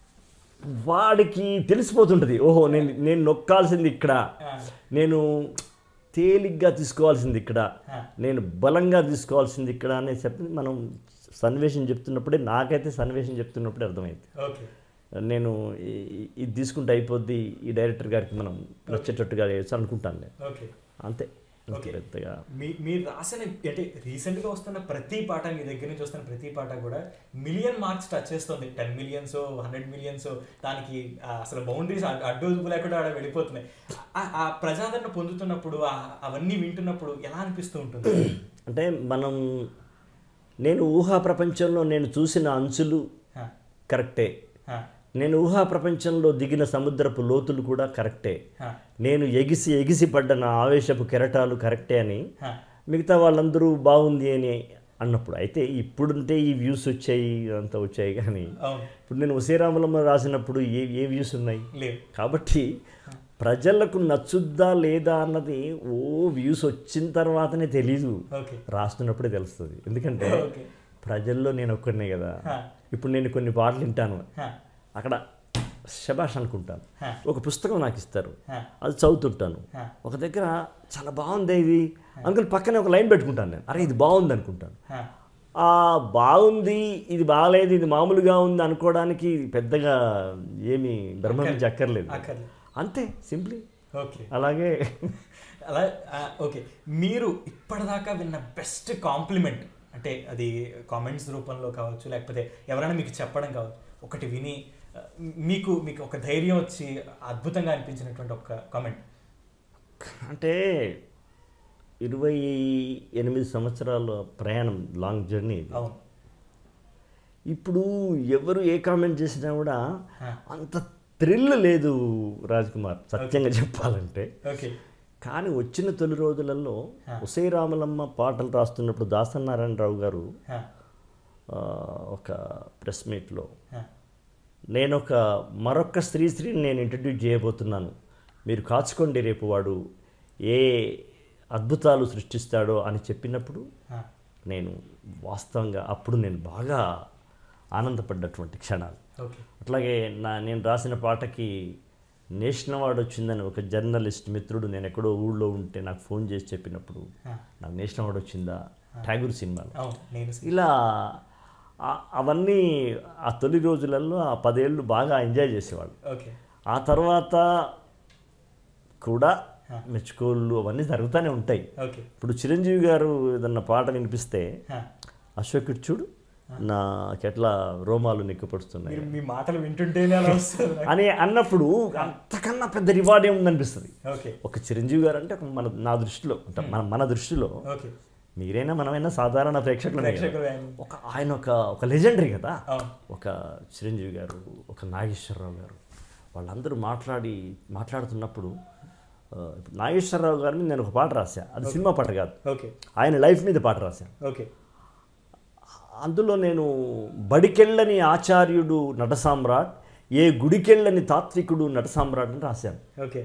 వాడికి తెలిసిపోతుంటుంది ఓహో నేను నేను నొక్కాల్సింది ఇక్కడ నేను తేలిగ్గా తీసుకోవాల్సింది ఇక్కడ నేను బలంగా తీసుకోవాల్సింది ఇక్కడ అనే చెప్పి మనం సన్నివేశం చెప్తున్నప్పుడే నాకైతే సన్నివేశం చెప్తున్నప్పుడే అర్థమైంది ఓకే నేను ఈ- ఇది తీసుకుంటే అయిపోద్ది ఈ డైరెక్టర్ గారికి మనం నచ్చేటట్టుగా చేయొచ్చు అనుకుంటాను నేను ఓకే అంతే అంత Okay. పెద్దగా మీ మీరు రాసిన అంటే రీసెంట్గా వస్తున్న ప్రతి పాట మీ దగ్గర నుంచి వస్తున్న ప్రతి పాట కూడా మిలియన్ మార్క్స్ టచ్ చేస్తుంది టెన్ మిలియన్స్ హండ్రెడ్ మిలియన్స్ దానికి ఆ, అసలు బౌండరీస్ అడ్డు లేకుండా ఆడ వెళ్ళిపోతున్నాయి ఆ- ఆ ప్రజాదరణ పొందుతున్నప్పుడు ఆ- అవన్నీ వింటున్నప్పుడు ఎలా అనిపిస్తూ ఉంటుంది అంటే మనం నేను ఊహా ప్రపంచంలో నేను చూసిన అంచులు హా, కరెక్టే హా, నేను ఊహా ప్రపంచంలో దిగిన సముద్రపు లోతులు కూడా కరెక్టే హా, నేను ఎగిసి ఎగిసి పడ్డ నా ఆవేశపు కెరటాలు కరెక్టే అని హా, మిగతా వాళ్ళందరూ బాగుంది అని అన్నప్పుడు అయితే ఇప్పుడుంటే ఈ వ్యూస్ వచ్చాయి అంతా వచ్చాయి కానీ అవును ఇప్పుడు నేను ఉసేరాములమ్మ రాసినప్పుడు ఏ ఏ వ్యూస్ ఉన్నాయి లేవు కాబట్టి ప్రజలకు నచ్చుద్దా లేదా అన్నది ఓ వ్యూస్ వచ్చిన తర్వాతనే తెలీదు ఓకే రాస్తున్నప్పుడే తెలుస్తుంది ఎందుకంటే ఓకే ప్రజల్లో నేను ఒక్కడినే కదా హా, ఇప్పుడు నేను కొన్ని పాటలు వింటాను హా, అక్కడ శబాష్ అనుకుంటాను హా, ఒక పుస్తకం నాకు ఇస్తారు హా, అది చదువుతుంటాను హా, ఒక దగ్గర చాలా బాగుంది ఇది అంకుల్ పక్కనే ఒక లైన్ పెట్టుకుంటాను నేను అరే ఇది బాగుంది అనుకుంటాను హా, ఆ బాగుంది ఇది బాగాలేదు ఇది మామూలుగా ఉంది అనుకోవడానికి పెద్దగా ఏమి బ్రహ్మించి అక్కర్లేదు అక్కర్లేదు అంతే సింప్లీ ఓకే అలాగే అలా ఆ, ఓకే మీరు ఇప్పటిదాకా విన్న బెస్ట్ కాంప్లిమెంట్ అంటే అది కామెంట్స్ రూపంలో కావచ్చు లేకపోతే ఎవరైనా మీకు చెప్పడం కావచ్చు ఒకటి విని ఆ, మీకు మీకు ఒక ధైర్యం వచ్చి అద్భుతంగా అనిపించినటువంటి ఒక కామెంట్ అంటే ఇరవై ఎనిమిది సంవత్సరాల ప్రయాణం లాంగ్ జర్నీ ఇది అవును ఇప్పుడు ఎవరు ఏ కామెంట్ చేసినా కూడా ఆ, అంత థ్రిల్ లేదు రాజ్ కుమార్ సత్యంగా చెప్పాలంటే ఓకే కానీ వచ్చిన తొలి రోజులలో ఉసై రామలమ్మ పాటలు రాస్తున్నప్పుడు దాసనారాయణరావు గారు ఆ, ఆ, ఒక ప్రెస్ మీట్లో ఆ, నేను ఒక మరొక స్త్రీ స్త్రీని నేను ఇంట్రడ్యూస్ చేయబోతున్నాను మీరు కాచుకోండి రేపు వాడు ఏ అద్భుతాలు సృష్టిస్తాడో అని చెప్పినప్పుడు ఆ, నేను వాస్తవంగా అప్పుడు నేను బాగా ఆనందపడ్డటువంటి క్షణాలు ఓకే అట్లాగే నా నేను రాసిన పాటకి నేషనల్ అవార్డు వచ్చిందని ఒక జర్నలిస్ట్ మిత్రుడు నేను ఎక్కడో ఊళ్ళో ఉంటే నాకు ఫోన్ చేసి చెప్పినప్పుడు ఆ, నాకు నేషనల్ అవార్డు వచ్చిందా ఠాగూర్ సినిమాలో అవును నేను ఇలా ఆ- అవన్నీ ఆ తొలి రోజులలో ఆ పదేళ్ళు బాగా ఎంజాయ్ చేసేవాళ్ళు ఓకే ఆ తర్వాత కూడా మెచ్చుకోళ్ళు అవన్నీ జరుగుతూనే ఉంటాయి ఓకే ఇప్పుడు చిరంజీవి గారు ఏదన్నా పాట వినిపిస్తే ఆ, అశోక్ చూడు నాకెట్లా రోమాలు నిక్కుపడుతున్నాయి మీరు మీ మాటలు వింటుంటేనే అలా వస్తుంది నాకు. అని అన్నప్పుడు అంతకన్నా పెద్ద రివార్డ్ ఏముందనిపిస్తుంది ఓకే ఒక చిరంజీవి గారు అంటే ఒక మన నా దృష్టిలో అంటే మన మన దృష్టిలో ఓకే మీరైనా మనమైనా సాధారణ ప్రేక్షకులమే కదా. ప్రేక్షకులు ఆయన- ఒక ఆయన ఒక ఒక లెజెండరీ కదా అవును ఒక చిరంజీవి గారు ఒక నాగేశ్వరరావు గారు వాళ్ళందరూ మాట్లాడి మాట్లాడుతున్నప్పుడు ఆ, ఇప్పుడు నాగేశ్వరరావు గారిని నేను ఒక పాట రాశా అది సినిమా పాట కాదు ఓకే ఆయన లైఫ్ మీద పాట రాశాను ఓకే అందులో నేను బడికెళ్ళని ఆచార్యుడు నట సామ్రాట్ ఏ గుడికెళ్ళని తాత్వికుడు నట సామ్రాట్ అని రాశాను ఓకే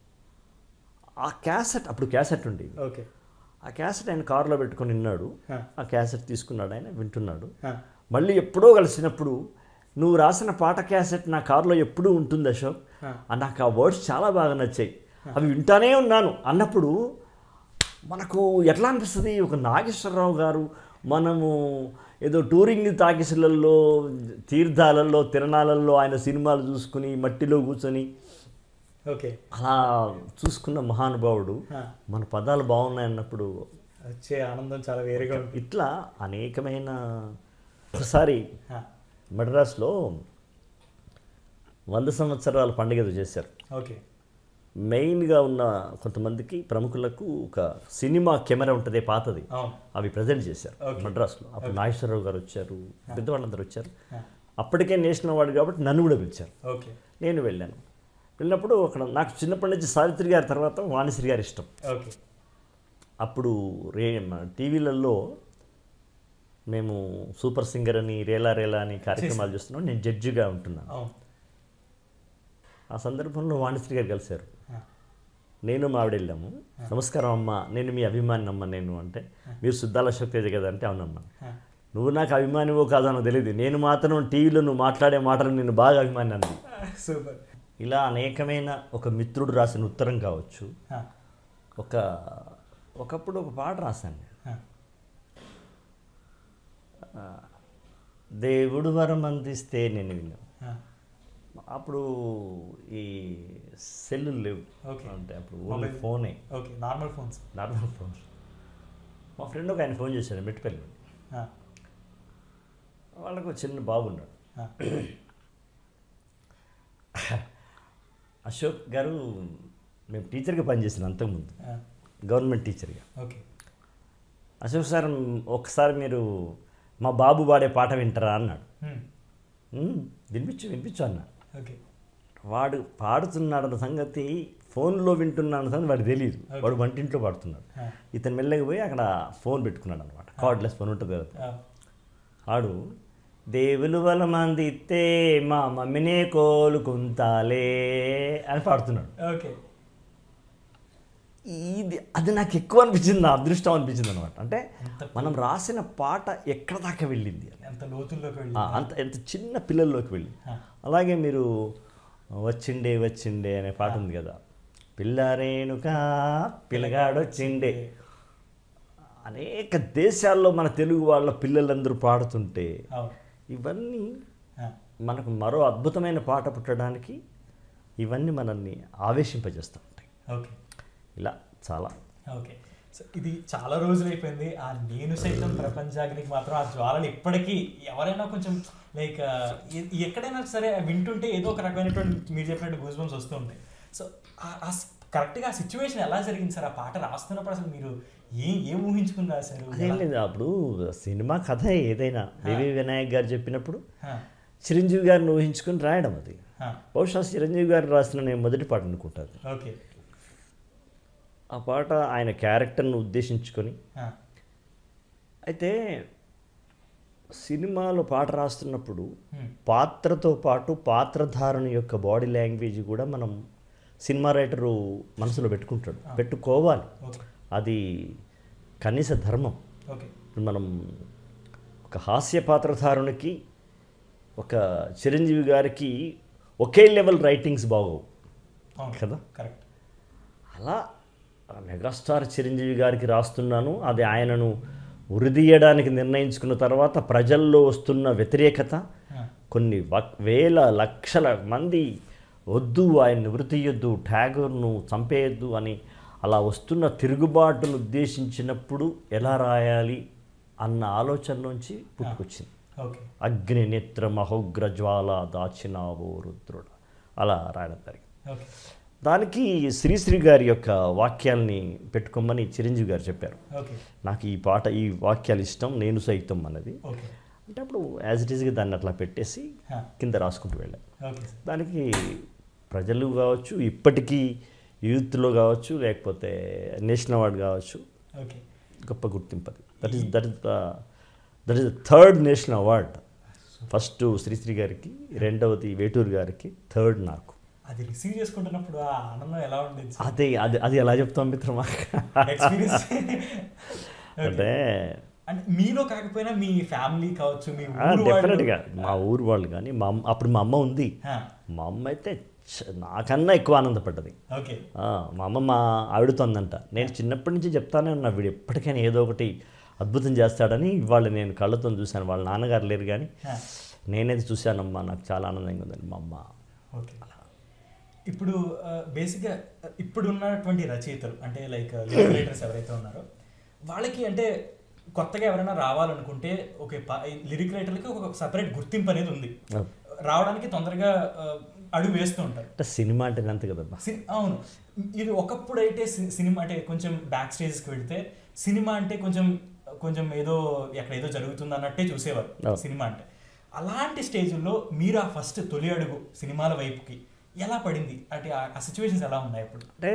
ఆ క్యాసెట్ అప్పుడు క్యాసెట్ ఉండేది ఓకే ఆ క్యాసెట్ ఆయన కారులో పెట్టుకొని విన్నాడు ఆ, ఆ క్యాసెట్ తీసుకున్నాడు ఆయన వింటున్నాడు ఆ, మళ్ళీ ఎప్పుడో కలిసినప్పుడు నువ్వు రాసిన పాట క్యాసెట్ నా కారులో ఎప్పుడూ ఉంటుంది అశోక్ ఆ. ఆ నాకు ఆ వర్డ్స్ చాలా బాగా నచ్చాయి అవి వింటానే ఉన్నాను అన్నప్పుడు మనకు ఎట్లా అనిపిస్తుంది ఒక నాగేశ్వరరావు గారు మనము ఏదో టూరింగ్ తాకిసులలో తీర్థాలలో తిరణాలలో ఆయన సినిమాలు చూసుకుని మట్టిలో కూర్చొని ఓకే అలా చూసుకున్న మహానుభావుడు ఆ. మన పదాలు బాగున్నాయి అన్నప్పుడు వచ్చే ఆనందం చాలా వేరేగా ఉంటుంది ఇట్లా అనేకమైన ఒకసారి ఆ, మద్రాసులో వంద సంవత్సరాల పండుగ ఏదో చేశారు ఓకే మెయిన్గా ఉన్న కొంతమందికి ప్రముఖులకు ఒక సినిమా కెమెరా ఉంటుంది పాతది అవును అవి ప్రజెంట్ చేశారు Okay. మద్రాసులో అప్పుడు నాగేశ్వరరావు గారు వచ్చారు పెద్దవాళ్ళందరూ వచ్చారు ఆ, అప్పటికే నేషనల్ అవార్డు కాబట్టి నన్ను కూడా పిలిచారు ఓకే నేను వెళ్ళాను వెళ్ళినప్పుడు అక్కడ నాకు చిన్నప్పటి నుంచి సావిత్రి గారి తర్వాత వాణిశ్రీ గారి ఇష్టం ఓకే అప్పుడు రే మన టీవీలలో మేము సూపర్ సింగర్ అని రేలా రేలా అని కార్యక్రమాలు చేస్తున్నాం నేను జడ్జిగా ఉంటున్నాను అవును ఆ సందర్భంలో వాణిశ్రీ గారు కలిశారు ఆ, నేను మా ఆవిడ వెళ్ళాము నమస్కారం అమ్మ నేను మీ అభిమాని అమ్మ నేను అంటే మీరు సుద్దాల అశోక్ తేజ కదా అంటే అవునమ్మా ఆ, నువ్వు నాకు అభిమానివో కాదో నాకు తెలియదు నేను మాత్రం టీవీలో నువ్వు మాట్లాడే మాటలు నేను బాగా అభిమాని అంది సూపర్ ఇలా అనేకమైన ఒక మిత్రుడు రాసిన ఉత్తరం కావచ్చు ఆ, ఒక ఒకప్పుడు ఒక పాట రాశాను నేను. ఆ, దేవుడు వరం అందిస్తే నేను విన్నాను ఆ, అప్పుడు ఈ సెల్లు లేవు Okay. అంటే అప్పుడు ఓన్లీ ఫోనే okay normal phones normal phone మా ఫ్రెండ్ ఒక ఆయన ఫోన్ చేశాడు మెట్టిపల్లి నుండి. ఆ, వాళ్ళకు ఒక చిన్న బాబు ఉన్నాడు ఆ, అశోక్ గారు మేము టీచర్గా పనిచేసిన అంతకుముందు ఆ, గవర్నమెంట్ టీచర్గా ఓకే అశోక్ సార్ ఒకసారి మీరు మా బాబు పాడే పాట వింటారా అన్నాడు హ్మ్, "ఉమ్, వినిపించు వినిపించు అన్నా ఓకే వాడు పాడుతున్నాడన్న సంగతి ఫోన్లో వింటున్నాడన్న సంగతి వాడికి తెలియదు Okay. వాడు వంటింట్లో పాడుతున్నాడు ఆ, ఇతను మెల్లగా పోయి అక్కడ ఫోన్ పెట్టుకున్నాడు అనమాట కార్డ్లెస్ ఫోన్ ఉంటుంది కదా ఆ, ఆడు దేవులు వల మందితే మా మమ్మీనే కోలుకుంటాలే అని పాడుతున్నాడు ఓకే ఇది అది నాకు ఎక్కువ అనిపించింది నా అదృష్టం అనిపించింది అనమాట అంటే ఎంత మనం రాసిన పాట ఎక్కడ దాకా వెళ్ళింది అని. ఎంత లోతుల్లోకి వెళ్ళి ఆ, అంత ఎంత చిన్న పిల్లల్లోకి వెళ్ళి ఆ, అలాగే మీరు వచ్చిండే వచ్చిండే అనే పాట ఉంది కదా పిల్లరేణుక పిల్లగాడొచ్చిండే అనేక దేశాల్లో మన తెలుగు వాళ్ళ పిల్లలందరూ పాడుతుంటే అవును ఇవన్నీ ఆ, మనకు మరో అద్భుతమైన పాట పుట్టడానికి ఇవన్నీ మనల్ని ఆవేశింపజేస్తూ ఉంటాయి ఓకే ఇలా చాలా ఓకే సో ఇది చాలా రోజులు అయిపోయింది ఆ నేను సైతం ప్రపంచాగ్నికి మాత్రం ఆ జ్వాలలు ఇప్పటికీ ఎవరైనా కొంచెం లైక్ ఎక్కడైనా సరే వింటుంటే ఏదో ఒక రకమైనటువంటి మీరు చెప్పినట్టు గూస్ బంప్స్ వస్తూ ఉంటాయి సో కరెక్ట్గా ఆ సిచ్యువేషన్ ఎలా జరిగింది సార్ ఆ పాట రాస్తున్నప్పుడు అసలు మీరు ఏం ఏం ఊహించుకుని రాశారు అదేం లేదు అప్పుడు సినిమా కథ ఏదైనా వివి వినాయక్ గారు చెప్పినప్పుడు ఆ, చిరంజీవి గారిని ఊహించుకొని రాయడం అది ఆ, బహుశా చిరంజీవి గారు రాసిన నేను మొదటి పాట అనుకుంటాను ఓకే ఆ పాట ఆయన క్యారెక్టర్ను ఉద్దేశించుకొని ఆ, అయితే సినిమాలో పాట రాస్తున్నప్పుడు హ్మ్, పాత్రతో పాటు పాత్రధారుని యొక్క బాడీ లాంగ్వేజ్ కూడా మనం సినిమా రైటరు మనసులో పెట్టుకుంటాడు పెట్టుకోవాలి ఓకే అది కనీస ధర్మం ఓకే ఇప్పుడు మనం ఒక హాస్య పాత్రధారునికి ఒక చిరంజీవి గారికి ఒకే లెవెల్ రైటింగ్స్ బాగోవు అవును కదా కరెక్ట్ అలా ఆ మెగాస్టార్ చిరంజీవి గారికి రాస్తున్నాను అది ఆయనను ఉరిదీయడానికి నిర్ణయించుకున్న తర్వాత ప్రజల్లో వస్తున్న వ్యతిరేకత ఆ, కొన్ని వక్- వేల లక్షల మంది వద్దు ఆయన్ని వృతియొద్దు ట్యాగర్ను చంపేయొద్దు అని అలా వస్తున్న తిరుగుబాటును ఉద్దేశించినప్పుడు ఎలా రాయాలి అన్న ఆలోచనలోంచి పుట్టుకొచ్చింది ఓకే అగ్ని నేత్ర మహోగ్ర జ్వాల దాచినావో రుద్రుడు అలా రాయడం జరిగింది ఓకే దానికి శ్రీశ్రీ గారి యొక్క వాక్యాల్ని పెట్టుకోమని చిరంజీవి గారు చెప్పారు ఓకే నాకు ఈ పాట ఈ వాక్యాలు ఇష్టం నేను సైతం అన్నది ఓకే అంటే అప్పుడు యాజ్ ఇట్ ఈస్గా దాన్ని అట్లా పెట్టేసి ఆ, కింద రాసుకుంటూ వెళ్ళాను ఓకే సార్ దానికి ప్రజలు కావచ్చు ఇప్పటికీ యూత్లో కావచ్చు లేకపోతే నేషనల్ అవార్డు కావచ్చు ఓకే గొప్ప గుర్తింపు అది that is that is the that is the third national award first Sri Sri గారికి రెండవది వేటూరు గారికి థర్డ్ నాకు అది రిసీవ్ చేసుకుంటున్నప్పుడు ఆ ఆనందం ఎలా ఉండేది సార్ అదే అది అది ఎలా చెప్తాం మిత్రమా ఎక్స్పీరియన్స్ అంటే అంటే మీలో కాకపోయినా మీ ఫ్యామిలీ కావచ్చు మీ ఊరు వాళ్ళు- డెఫినెట్గా మా ఊరు వాళ్ళు కానీ మా అమ్మ అప్పుడు మా అమ్మ ఉంది ఆ, మా అమ్మ అయితే చ- నాకన్నా ఎక్కువ ఆనందపడ్డది ఓకే ఆ, మా అమ్మ మా ఆవిడతో అందంట నేను చిన్నప్పటి నుంచి చెప్తానే ఉన్నా వీడు ఎప్పటికైనా ఏదో ఒకటి అద్భుతం చేస్తాడని ఇవాళ నేను కళ్ళతో చూశాను వాళ్ళ నాన్నగారు లేరు కానీ ఆ, నేనైతే చూశానమ్మా నాకు చాలా ఆనందంగా ఉందండి మా అమ్మ ఓకే ఇప్పుడు బేసిక్గా ఇప్పుడు ఉన్నటువంటి రచయితలు అంటే లైక్ లిటరేటర్స్ ఎవరైతే ఉన్నారో వాళ్ళకి అంటే కొత్తగా ఎవరైనా రావాలనుకుంటే ఒక లిరిక్ రైటర్లకి ఒక సపరేట్ గుర్తింపు అనేది ఉంది అవును. రావడానికి తొందరగా ఆ, అడుగు వేస్తూ ఉంటారు అంటే సినిమా అంటే అంతే కదమ్మా సి- అవును ఇది ఒకప్పుడు అయితే సి- సినిమా అంటే కొంచెం బ్యాక్ స్టేజ్కి వెళ్తే సినిమా అంటే కొంచెం కొంచెం ఏదో ఎక్కడ ఏదో జరుగుతుంది అన్నట్టే చూసేవారు అవును. సినిమా అంటే అలాంటి స్టేజ్లో మీరు ఆ ఫస్ట్ తొలి అడుగు సినిమాల వైపుకి ఎలా పడింది అంటే ఆ- ఆ సిచ్యువేషన్స్ ఎలా ఉన్నాయి అప్పుడు అంటే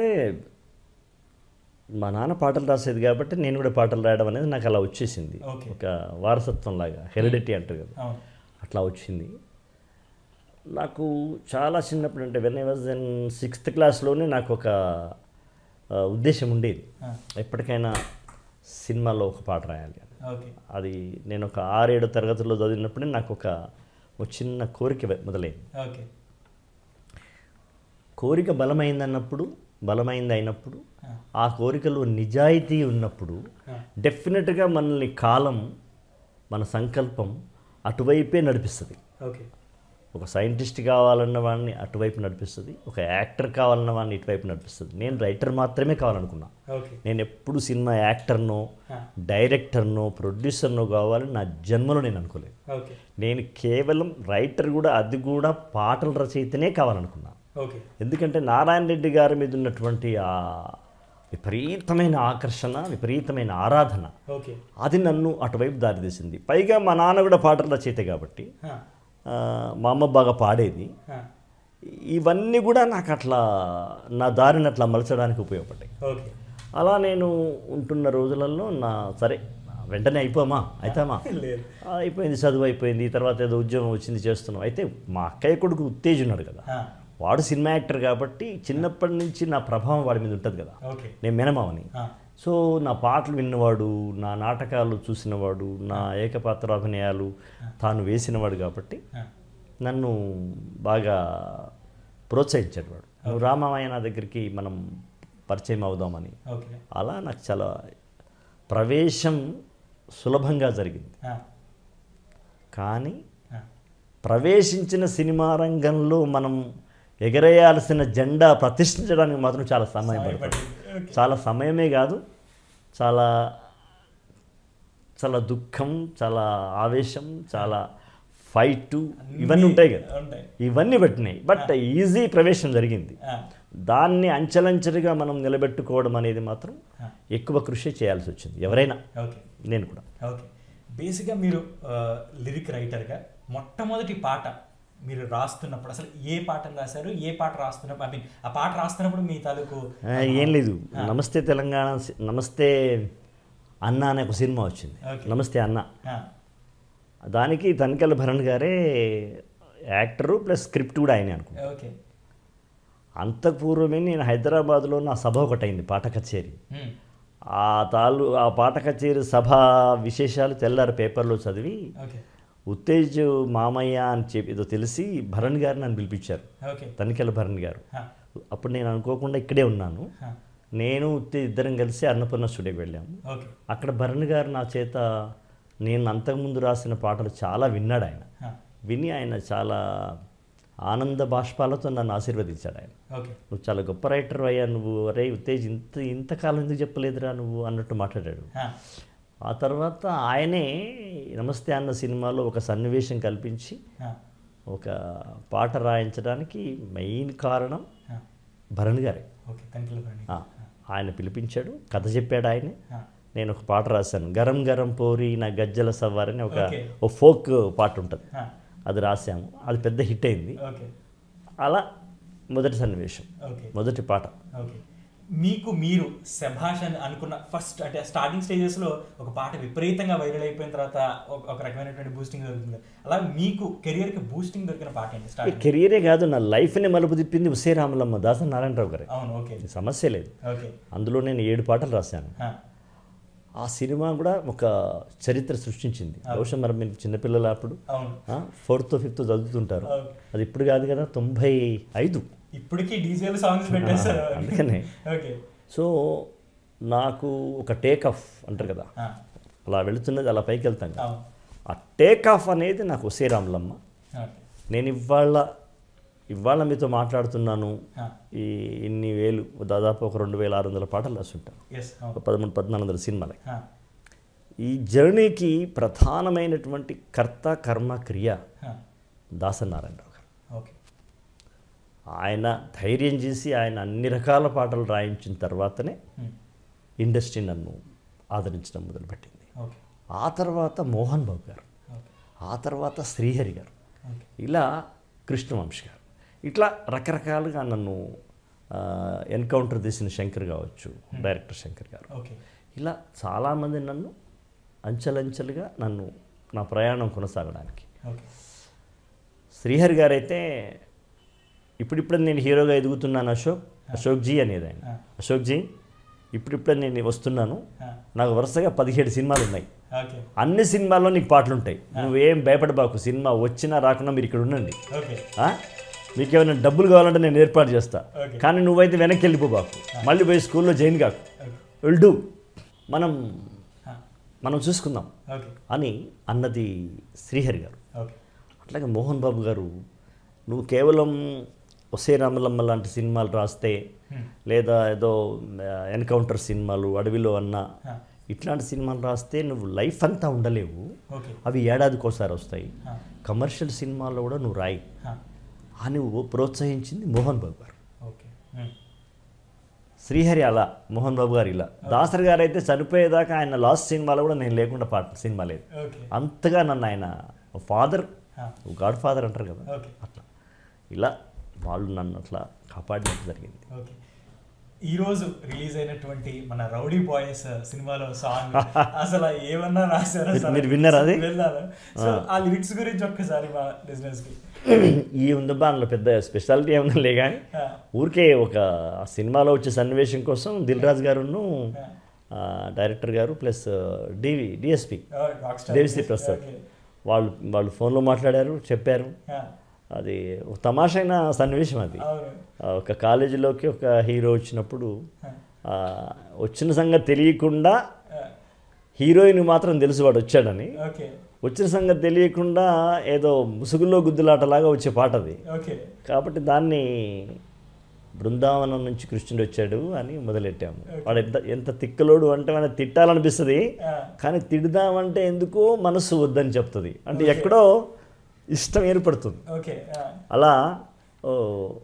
మా నాన్న పాటలు రాసేది కాబట్టి నేను కూడా పాటలు రాయడం అనేది నాకు అలా వచ్చేసింది ఓకే. ఒక వారసత్వం లాగా హెరిడిటీ అంటారు కదా అవును అట్లా వచ్చింది నాకు చాలా చిన్నప్పుడు అంటే when I was in sixth క్లాస్లోనే నాకు ఒక ఆ, ఉద్దేశం ఉండేది ఆ, ఎప్పటికైనా సినిమాలో ఒక పాట రాయాలి అని ఓకే అది నేను ఒక ఆరేడు తరగతుల్లో చదివినప్పుడే నాకు ఒక ఒక చిన్న కోరిక మొదలైంది ఓకే కోరిక బలమైందన్నప్పుడు బలమైంది అయినప్పుడు ఆ, ఆ కోరికలో నిజాయితీ ఉన్నప్పుడు ఆ, డెఫినెట్గా మనల్ని కాలం మన సంకల్పం అటువైపే నడిపిస్తుంది ఓకే ఒక సైంటిస్ట్ కావాలన్న వాడిని అటువైపు నడిపిస్తుంది ఒక యాక్టర్ కావాలన్న వాడిని ఇటువైపు నడిపిస్తుంది నేను రైటర్ మాత్రమే కావాలనుకున్నా ఓకే నేను ఎప్పుడు సినిమా యాక్టర్నో ఆ, డైరెక్టర్నో ప్రొడ్యూసర్నో కావాలని నా జన్మలో నేను అనుకోలేదు ఓకే నేను కేవలం రైటర్ కూడా అది కూడా పాటల రచయితనే కావాలనుకున్నా ఓకే ఎందుకంటే నారాయణ రెడ్డి గారి మీద ఉన్నటువంటి ఆ విపరీతమైన ఆకర్షణ విపరీతమైన ఆరాధన ఓకే అది నన్ను అటువైపు దారితీసింది పైగా మా నాన్న కూడా పాటల రచయిత కాబట్టి ఆ, ఆ, మా అమ్మ బాగా పాడేది ఆ, ఇవన్నీ కూడా నాకు అట్లా నా దారిని అట్లా మలచడానికి ఉపయోగపడ్డాయి ఓకే అలా నేను ఉంటున్న రోజులలో నా సరే వెంటనే అయిపోమా అయితామా లేదు ఆ, అయిపోయింది చదువు అయిపోయింది తర్వాత ఏదో ఉద్యోగం వచ్చింది చేస్తున్నాం అయితే మా అక్కయ్య కొడుకు ఉత్తేజున్నాడు కదా ఆ, వాడు సినిమా యాక్టర్ కాబట్టి చిన్నప్పటి నుంచి నా ప్రభావం వాడి మీద ఉంటుంది కదా ఓకే నేను మెనమావని ఆ, సో నా పాటలు విన్నవాడు నా నాటకాలు చూసినవాడు నా ఏకపాత్రాభినయాలు తాను వేసినవాడు కాబట్టి ఆ, నన్ను బాగా ప్రోత్సహించాడు వాడు నువ్వు రామామయ్య నా దగ్గరికి మనం పరిచయం అవుదామని ఓకే అలా నాకు చాలా ప్రవేశం సులభంగా జరిగింది ఆ, కానీ ఆ, ప్రవేశించిన సినిమా రంగంలో మనం ఎగరేయాల్సిన జెండా ప్రతిష్ఠించడానికి మాత్రం చాలా సమయం పడుతుంది భయపడింది. ఓకే చాలా సమయమే కాదు చాలా చాలా దుఃఖం చాలా ఆవేశం చాలా ఫైట్ ఇవన్నీ ఉంటాయి కదా ఉంటాయి ఇవన్నీ పట్టినాయి బట్ ఈజీ ప్రవేశం జరిగింది ఆ, దాన్ని అంచెలంచెలుగా మనం నిలబెట్టుకోవడం అనేది మాత్రం ఆ, ఎక్కువ కృషి చేయాల్సి వచ్చింది ఎవరైనా ఓకే నేను కూడా ఓకే బేసిక్గా మీరు లిరిక్ రైటర్గా మొట్టమొదటి పాట మీరు రాస్తున్నప్పుడు అసలు ఏ పాటను రాశారు ఏ పాట రాస్తున్నప్పుడు ఐ మీన్ ఆ పాట రాస్తున్నప్పుడు మీ తాలూకు ఆ, ఏం లేదు నమస్తే తెలంగాణ సి- నమస్తే అన్న అనే ఒక సినిమా వచ్చింది Okay. నమస్తే అన్న ఆ, దానికి తనికెళ్ళ భరణ్ గారే యాక్టరు ప్లస్ స్క్రిప్ట్ కూడా ఆయనే అనుకుంటా ఓకే అంతకు పూర్వమే నేను హైదరాబాద్లో నా సభ ఒకటి అయింది పాట కచేరీ ఉమ్, ఆ తాలు ఆ పాట కచేరీ సభ విశేషాలు తెల్లారి పేపర్లో చదివి ఓకే ఉత్తేజ్ మామయ్య అని చెప్పి ఏదో తెలిసి భరణ్ గారు నన్ను పిలిపించారు ఓకే తనికెళ్ళ భరణ్ గారు ఆ, అప్పుడు నేను అనుకోకుండా ఇక్కడే ఉన్నాను ఆ, నేను ఉత్తేజ్ ఇద్దరం కలిసి అన్నపూర్ణ స్టూడియోకి వెళ్ళాము ఓకే అక్కడ భరణ్ గారు నా చేత నేను అంతకుముందు రాసిన పాటలు చాలా విన్నాడు ఆయన ఆ, విని ఆయన చాలా ఆనంద బాష్పాలతో నన్ను ఆశీర్వదించాడు ఆయన ఓకే నువ్వు చాలా గొప్ప రైటర్ అయ్యా నువ్వు అరే ఉత్తేజ్ ఇంత ఇంతకాలం ఎందుకు చెప్పలేదురా నువ్వు అన్నట్టు మాట్లాడాడు ఆ, ఆ తర్వాత ఆయనే నమస్తే అన్న సినిమాలో ఒక సన్నివేశం కల్పించి ఆ, ఒక పాట రాయించడానికి మెయిన్ కారణం ఆ, భరణ్ గారే ఓకే తనిఖీలు పడండి ఆ, ఆయన పిలిపించాడు కథ చెప్పాడు ఆయనే ఆ, నేను ఒక పాట రాశాను గరం గరం పోరి నా గజ్జల సవ్వారి అని ఒక Okay. ఓ ఫోక్ పాట ఉంటుంది ఆ, అది రాశాము అది పెద్ద హిట్ అయింది ఓకే అలా మొదటి సన్నివేశం ఓకే మొదటి పాట ఓకే మీకు మీరు శభాష్ అని అనుకున్న ఫస్ట్ అంటే స్టార్టింగ్ స్టేజెస్లో ఒక పాట విపరీతంగా వైరల్ అయిపోయిన తర్వాత ఒక ఒక రకమైనటువంటి బూస్టింగ్ దొరుకుతుంది అలా మీకు కెరియర్కి బూస్టింగ్ దొరికిన పాట ఏంటి ఈ స్టార్టింగ్ కెరియరే కాదు నా లైఫ్ని మలుపు తిప్పింది ఉసే రామలమ్మ దాస నారాయణరావు గారే అవును ఓకే ఇది సమస్య లేదు ఓకే అందులో నేను ఏడు పాటలు రాశాను ఆ, ఆ సినిమా కూడా ఒక చరిత్ర సృష్టించింది బహుశా మరి మీరు చిన్నపిల్లలు అప్పుడు అవును ఫోర్త్ ఫిఫ్త్ చదువుతుంటారు ఓకే. అది ఇప్పుడు కాదు కదా తొంభై ఐదు ఇప్పటికీ డీజేలు సాంగ్స్ పెట్టేస్తారు అందుకనే ఓకే సో నాకు ఒక టేక్ ఆఫ్ అంటారు కదా ఆ, అలా వెళుతున్నది అలా పైకి వెళ్తాం కదా. అవును ఆ టేక్ ఆఫ్ అనేది నాకు శ్రీరాములమ్మ ఓకే నేను ఇవాళ ఇవాళ మీతో మాట్లాడుతున్నాను ఆ. ఈ ఇన్ని వేలు దాదాపు ఒక రెండు వేల ఆరు వందల పాటలు రాసుంటాను ఎస్ ఒక అవును పదమూడు పద్నాలుగు వందల సినిమాలకి ఆ, ఈ జర్నీకి ప్రధానమైనటువంటి కర్త కర్మ క్రియ ఆ, దాసనారాయణరావు గారు ఓకే ఆయన ధైర్యం చేసి ఆయన అన్ని రకాల పాటలు రాయించిన తర్వాతనే ఉమ్, ఇండస్ట్రీ నన్ను ఆదరించడం మొదలుపెట్టింది ఓకే ఆ తర్వాత మోహన్ బాబు గారు ఓకే ఆ తర్వాత శ్రీహరి గారు ఓకే ఇలా కృష్ణవంశ్ గారు ఇట్లా రకరకాలుగా నన్ను ఎన్కౌంటర్ చేసిన శంకర్ కావచ్చు డైరెక్టర్ శంకర్ గారు ఓకే ఇలా చాలామంది నన్ను అంచెలంచెలుగా నన్ను నా ప్రయాణం కొనసాగడానికి ఓకే శ్రీహరి గారు అయితే ఇప్పుడిప్పుడే నేను హీరోగా ఎదుగుతున్నాను అశోక్ అశోక్ జీ అనేది ఆయన ఆ. అశోక్ జీ ఇప్పుడిప్పుడే నేను వస్తున్నాను ఆ, నాకు వరుసగా పదిహేడు సినిమాలు ఉన్నాయి ఓకే అన్ని సినిమాల్లో నీకు పాటలు ఉంటాయి నువ్వేం భయపడబాకు సినిమా వచ్చినా రాకుండా మీరు ఇక్కడ ఉండండి ఓకే ఆ? మీకేమైనా డబ్బులు కావాలంటే నేను ఏర్పాటు చేస్తా Okay. కానీ నువ్వైతే వెనక్కి వెళ్ళిపోబాకు మళ్ళీ పోయి స్కూల్లో జాయిన్ కాకు ఓకే విల్ డూ మనం ఆ, మనం చూసుకుందాం ఓకే అని అన్నది శ్రీహరి గారు ఓకే అట్లాగే మోహన్ బాబు గారు నువ్వు కేవలం ఒసే రామలమ్మ లాంటి సినిమాలు రాస్తే Hmm. లేదా ఏదో ఎన్కౌంటర్ సినిమాలు అడవిలో అన్న ఆ, ఇట్లాంటి సినిమాలు రాస్తే నువ్వు లైఫ్ అంతా ఉండలేవు ఓకే అవి ఏడాదికోసారి వస్తాయి ఆ, కమర్షియల్ సినిమాల్లో కూడా నువ్వు రాయి ఆ, అని ఓ- ప్రోత్సహించింది మోహన్ బాబు గారు ఓకే ఉమ్, శ్రీహరి అలా మోహన్ బాబు గారు ఇలా దాసరి గారు అయితే చనిపోయేదాకా ఆయన లాస్ట్ సినిమాలో కూడా నేను లేకుండా పాట సినిమా లేదు ఓకే అంతగా నన్ను ఆయన ఫాదర్ ఆ, గాడ్ ఫాదర్ అంటారు కదా ఓకే అట్లా ఇలా వాళ్ళు నన్ను అట్లా కాపాడినట్టు జరిగింది ఓకే ఈ రోజు రిలీజ్ అయినటువంటి మన రౌడీ బాయ్స్ సినిమాలో సాంగ్ అసలు ఏమన్నా రాశారా మీరు- అసలు? మీరు విన్నారా అది? విన్నాను సో ఆ లిరిక్స్ గురించి ఒక్కసారి మా బిజినెస్ కి ఈ ఉంది దానిలో పెద్ద స్పెషాలిటీ ఏమన్నా లే కానీ ఆ, ఊరికే ఒక ఆ సినిమాలో వచ్చే సన్నివేశం కోసం దిల్ రాజు గారును ఆ, ఆ, డైరెక్టర్ గారు ప్లస్ డివి డిఎస్పి ఆ, rock star Devi Sri Prasad okay. వాళ్ళు వాళ్ళు ఫోన్లో మాట్లాడారు చెప్పారు ఆ, అది ఒక తమాషైన సన్నివేశం అది అవును ఆ, ఒక కాలేజీలోకి ఒక హీరో వచ్చినప్పుడు ఆ, ఆ, వచ్చిన సంగతి తెలియకుండా ఆ, హీరోయిన్ మాత్రం తెలుసు వాడు వచ్చాడని ఓకే వచ్చిన సంగతి తెలియకుండా ఏదో ముసుగుల్లో గుద్దులాటలాగా వచ్చే పాట అది ఓకే కాబట్టి దాన్ని బృందావనం నుంచి కృష్ణుడు వచ్చాడు అని మొదలెట్టాము వాడు ఎంత ఎంత తిక్కలోడు అంటే మన తిట్టాలనిపిస్తుంది ఆ, కానీ తిడదామంటే ఎందుకో మనసు వద్దని చెప్తుంది అంటే ఎక్కడో ఇష్టం ఏర్పడుతుంది ఓకే ఆ, అలా ఓ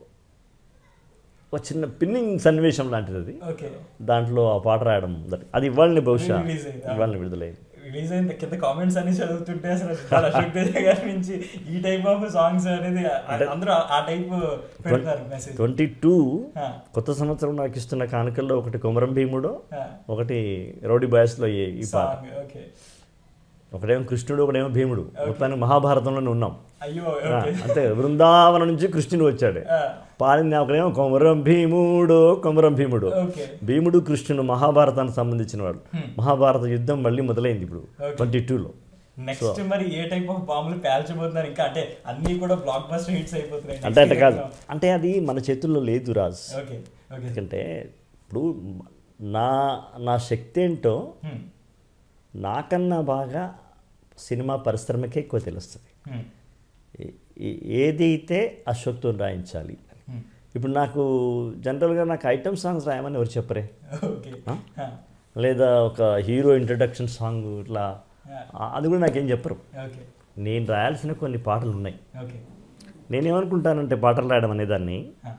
ఒక చిన్న పిన్నింగ్ సన్నివేశం లాంటిది అది ఓకే దాంట్లో ఆ పాట రాయడం మొదటి- అది ఇవ్వాలని బహుశా Release అయిందా? ఇవ్వాలని విడుదలైంది రిలీజ్ అయిన కింద కామెంట్స్ అన్ని చదువుతుంటే అసలు చాలా అశోక్ తేజ గారి నుంచి ఈ టైప్ ఆఫ్ సాంగ్స్ అనేది అందరూ ఆ- ఆ టైప్ పెడతారు మెసేజ్ ట్వంటీ టూ కొత్త సంవత్సరం నాకు ఇస్తున్న కానుకల్లో ఒకటి కొమరం భీముడు ఒకటి రౌడీ బాయ్స్లో ఈ ఈ పాట సాంగ్ ఓకే ఒకడేమో కృష్ణుడు ఒకడేమో భీముడు మొత్తానికి మహాభారతంలోనే ఉన్నాం అయ్యో ఆ, ఓకే అంతే బృందావనం నుంచి కృష్ణుడు వచ్చాడు ఆ, పాడింది ఒకడేమో కొమరం భీముడు కొమరం భీముడు ఓకే భీముడు కృష్ణుడు మహాభారతానికి సంబంధించిన వాడు Hmm. మహాభారత యుద్ధం మళ్ళీ మొదలైంది ఇప్పుడు Okay. ట్వంటీ టూలో నెక్స్ట్ మరి ఏ టైప్ ఆఫ్ బాంబులు పేల్చబోతున్నారు ఇంకా అంటే అన్ని కూడా బ్లాక్ బస్టర్ హిట్స్ అయిపోతున్నాయి అంటే అంటే కాదు అంటే అది మన చేతుల్లో లేదు రాజ్ ఓకే ఓకే ఎందుకంటే ఇప్పుడు నా నా శక్తి ఏంటో హ్మ్, నాకన్నా బాగా సినిమా పరిశ్రమకే ఎక్కువ తెలుస్తుంది హ్మ్, ఏ- ఏ- ఏదైతే అశోక్తో రాయించాలి హ్మ్. ఇప్పుడు నాకు జనరల్గా నాకు ఐటమ్ సాంగ్స్ రాయమని ఎవరు చెప్పరే ఓకే ఆ? ఆ, లేదా ఒక హీరో ఇంట్రడక్షన్ సాంగ్ ఇట్లా ఆ, ఆ- అది కూడా నాకేం చెప్పరు ఓకే నేను రాయాల్సిన కొన్ని పాటలు ఉన్నాయి ఓకే నేనేమనుకుంటానంటే పాటలు రాయడం అనేదాన్ని ఆ,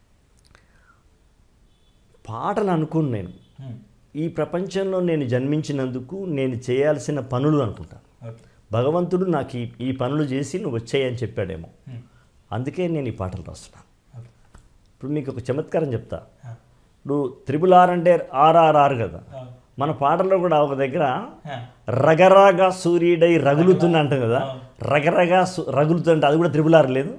పాటలు అనుకుని నేను హ్మ్, ఈ ప్రపంచంలో నేను జన్మించినందుకు నేను చేయాల్సిన పనులు అనుకుంటాను ఓకే భగవంతుడు నాకు ఈ ఈ పనులు చేసి నువ్వు వచ్చాయని చెప్పాడేమో హ్మ్, అందుకే నేను ఈ పాటలు రాస్తున్నాను ఓకే ఇప్పుడు మీకు ఒక చమత్కారం చెప్తా ఆ, ఇప్పుడు త్రిబుల్ ఆర్ అంటే ఆర్ఆర్ఆర్ కదా ఆ, మన పాటల్లో కూడా ఒక దగ్గర ఆ, రగరగా సూర్యుడై రగులుతున్నా అంటాం కదా రగరగా సు- రగులుతుంటే అది కూడా త్రిబుల్ ఆర్ లేదు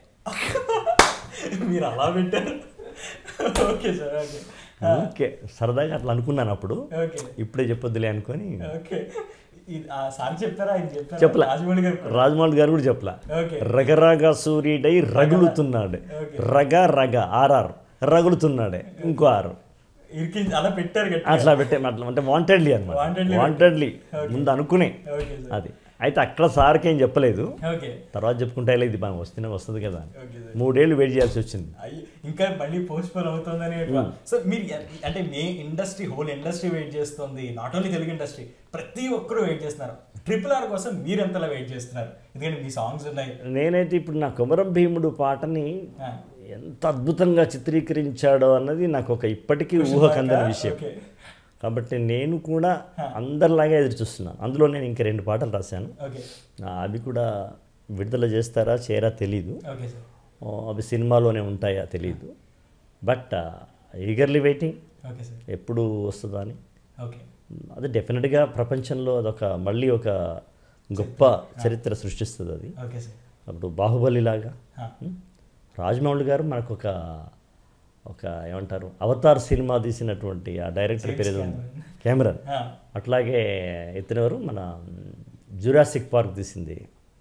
మీరు అలా పెట్టారు ఓకే సార్ ఓకే ఓకే సరదాగా అట్లా అనుకున్నాను అప్పుడు ఓకే ఇప్పుడే చెప్పొద్దులే అనుకొని ఓకే ఇది ఆ సార్ చెప్పారా ఆయన చెప్పారా చెప్పలే. రాజమౌళి గారు కూడా? రాజమౌళి గారు కూడా చెప్పలా ఓకే రగరగా సూర్యుడై రగులుతున్నాడు ఓకే. రగ రగ ఆర్ఆర్ రగులుతున్నాడే ఇంకో ఆరు ఇరికించి అలా పెట్టారు గట్టిగా. అట్లా పెట్టే అట్లా అంటే వాంటెడ్లీ అనమాట Wantedly వాంటెడ్లీ Okay. ముందు అనుకునే ఓకే సార్ అది అయితే అక్కడ సార్కి ఏం చెప్పలేదు ఓకే తర్వాత చెప్పుకుంటే ఇది మనం వస్తూనే వస్తుంది కదా అని. ఓకే సార్ మూడేళ్ళు వెయిట్ చేయాల్సి వచ్చింది అయ్యి ఇంకా మళ్ళీ పోస్ట్ పోన్ అవుతుందని సో మీరు ఎ- అంటే మీ ఇండస్ట్రీ హోల్ ఇండస్ట్రీ వెయిట్ చేస్తుంది నాట్ ఓన్లీ తెలుగు ఇండస్ట్రీ ప్రతి ఒక్కరు వెయిట్ చేస్తున్నారు ట్రిపుల్ ఆర్ కోసం మీరు ఎంతలా వెయిట్ చేస్తున్నారు ఎందుకంటే మీ సాంగ్స్ ఉన్నాయి నేనైతే ఇప్పుడు నా కుమరం భీముడు పాటని ఆ, ఎంత అద్భుతంగా చిత్రీకరించాడో అన్నది నాకు ఒక ఇప్పటికీ ఊహకందని విషయం ఓకే కాబట్టి నేను కూడా అందరిలాగే ఎదురు చూస్తున్నాను అందులో నేను ఇంక రెండు పాటలు రాశాను ఓకే ఆ, అవి కూడా విడుదల చేస్తారా చేయరా తెలీదు ఓకే సార్ ఆ, అవి సినిమాలోనే ఉంటాయా తెలీదు but eagerly waiting okay sir ఎప్పుడు వస్తుందా అని ఓకే అది డెఫినెట్గా ప్రపంచంలో అదొక మళ్ళీ ఒక గొప్ప చరిత్ర సృష్టిస్తుంది అది ఓకే సార్ అప్పుడు బాహుబలి లాగా ఆ, రాజమౌళి గారు మనకు ఒక ఒక ఏమంటారు అవతార్ సినిమా తీసినటువంటి ఆ డైరెక్టర్ పేరు ఏదో ఉంది కెమెరాన్ ఆ, అట్లాగే ఇతనెవరు మన జురాసిక్ పార్క్ తీసింది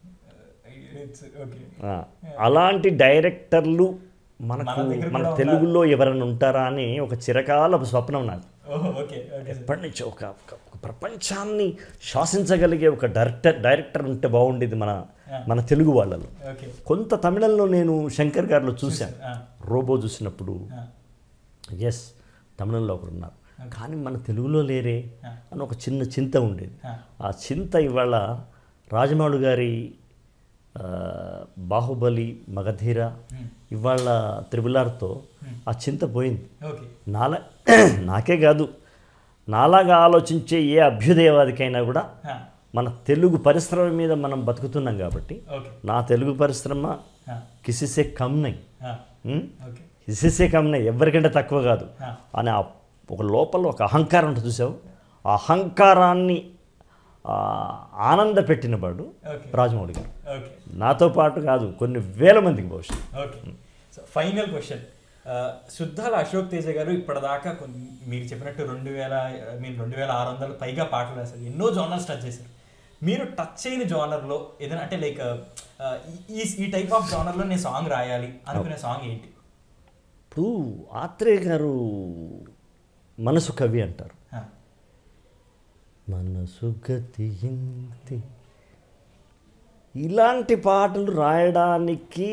it's- ఓకే ఆ, అలాంటి డైరెక్టర్లు మనకు మన దగ్గర మన కూడా తెలుగులో ఎవరైనా ఉంటారా అని ఒక చిరకాల స్వప్నం నాకు ఓహో ఓకే ఓకే సార్ ఎప్పటి నుంచో ఒక ఒక- ఒక ప్రపంచాన్ని శాసించగలిగే ఒక డైరెక్టర్ డైరెక్టర్ ఉంటే బాగుండేది మన మన తెలుగు వాళ్ళలో ఓకే కొంత తమిళంలో నేను శంకర్ గారిలో చూశాను ఆ, రోబో చూసినప్పుడు ఆ, ఎస్ తమిళంలో ఒకరు ఉన్నారు కానీ మన తెలుగులో లేరే అని ఒక చిన్న చింత ఉండేది ఆ. ఆ చింత ఇవాళ రాజమౌళి గారి ఆ, బాహుబలి మగధీర ఇవాళ త్రిబులార్తో ఆ చింత పోయింది ఓకే నాలా నాకే కాదు నాలాగా ఆలోచించే ఏ అభ్యుదయవాదికైనా కూడా ఆ, మన తెలుగు పరిశ్రమ మీద మనం బతుకుతున్నాం కాబట్టి ఓకే నా తెలుగు పరిశ్రమ ఆ, కిసిసే కమ్ నై ఆ, ఉం? ఓకే కిసిసే కమ్ నై ఎవరికంటే తక్కువ కాదు ఆ, అని ఆ ఒక లోపల ఒక అహంకారం ఉంటుంది చూసావు ఆ అహంకారాన్ని ఆ, ఆనంద పెట్టినవాడు ఓకే రాజమౌళి గారు ఓకే నాతో పాటు కాదు కొన్ని వేల మందికి బహుశా okay so final question Suddala Ashok Teja గారు ఇప్పటిదాకా కొన్ని మీరు చెప్పినట్టు రెండు వేల మీరు రెండు వేల ఆరు వందల పైగా పాటలు రాశారు ఎన్నో జోనర్స్ టచ్ చేశారు మీరు టచ్ చేయని జోనర్లో ఏదైనా అంటే లైక్ ఈ ఈ టైప్ ఆఫ్ జోనర్లో నేను సాంగ్ రాయాలి అనుకునే సాంగ్ ఏంటి ఇప్పుడు ఆత్రేయ గారు మనసు కవి అంటారు ఆ, మనసు గతి ఇంతి ఇలాంటి పాటలు రాయడానికి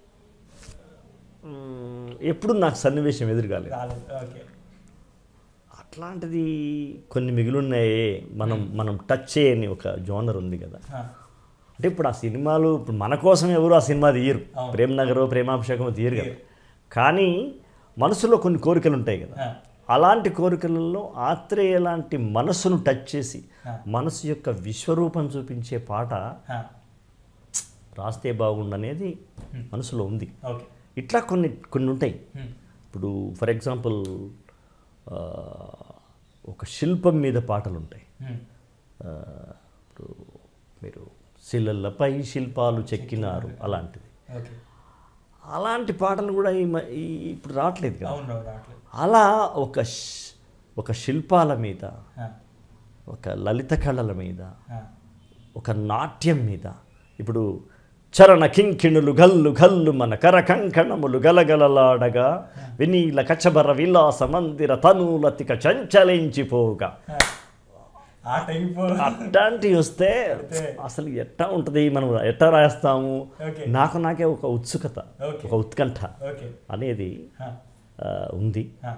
మ్, ఎప్పుడు నాకు సన్నివేశం ఎదురుగాలేదు రాలేదు ఓకే అట్లాంటిది కొన్ని మిగిలిన్నాయే మనం మనం టచ్ చేయని ఒక జోనర్ ఉంది కదా ఆ, అంటే ఇప్పుడు ఆ సినిమాలు ఇప్పుడు మన కోసం ఎవరు ఆ సినిమా తీయరు అవును. ప్రేమ్ నగరో ప్రేమాభిషేకమో తీయరు కదా కానీ మనసులో కొన్ని కోరికలు ఉంటాయి కదా ఆ, అలాంటి కోరికలలో ఆత్రేయ లాంటి మనసును టచ్ చేసి ఆ. మనసు యొక్క విశ్వరూపం చూపించే పాట ఆ, రాస్తే బాగుండనేది మనసులో ఉంది ఓకే ఇట్లా కొన్ని కొన్ని ఉంటాయి హ్మ్, ఇప్పుడు ఫర్ ఎగ్జాంపుల్ ఆ, ఒక శిల్పం మీద పాటలు ఉంటాయి హ్మ్, ఆ, ఇప్పుడు మీరు శిలలపై శిల్పాలు చెక్కినారు అలాంటిది ఓకే అలాంటి పాటలు కూడా ఈ మ- ఈ ఇప్పుడు రావట్లేదు కదా అవును రావట్లేదు అలా ఒక శ్- ఒక శిల్పాల మీద ఆ, ఒక లలిత కళల మీద ఆ, ఒక నాట్యం మీద ఇప్పుడు చరణ కింకిణులు గల్లు గల్లు మన కర కంకణములు గలగలలాడగా వినీల కచబర విలాస మందిర తనులతిక చంచలించిపోగా ఆ. ఆ టైప్ అట్లాంటివి వస్తే అసలు ఎట్టా ఉంటుంది మనం ఎట్టా రాస్తాము ఓకే నాకు నాకే ఒక ఉత్సుకత ఓకే. ఒక ఉత్కంఠ ఓకే అనేది ఆ, ఆ, ఉంది ఆ,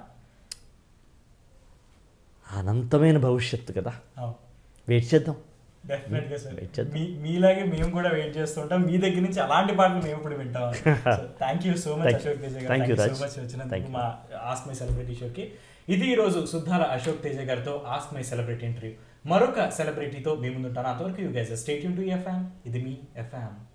అనంతమైన భవిష్యత్తు కదా అవును వెయిట్ చేద్దాం డెఫినెట్ గా సార్ వెయిట్ చేద్దాం. మీ మీలాగే మేము కూడా వెయిట్ చేస్తుంటాం మీ దగ్గర నుంచి అలాంటి పాటలు మేము ఇప్పుడు వింటాం thank you so much Thank- Ashok Teja గారు thank you, so Raj. Much వచ్చినందుకు Thank you. మా ఆస్క్ మై సెలబ్రిటీ షోకి ఇది ఈ రోజు సుద్దాల అశోక్ తేజ గారితో ఆస్క్ మై సెలబ్రిటీ ఇంటర్వ్యూ మరొక సెలబ్రిటీతో మీ ముందుంటాను అంతవరకు you guys state to FM ఇది మీ ఎఫ్ఎం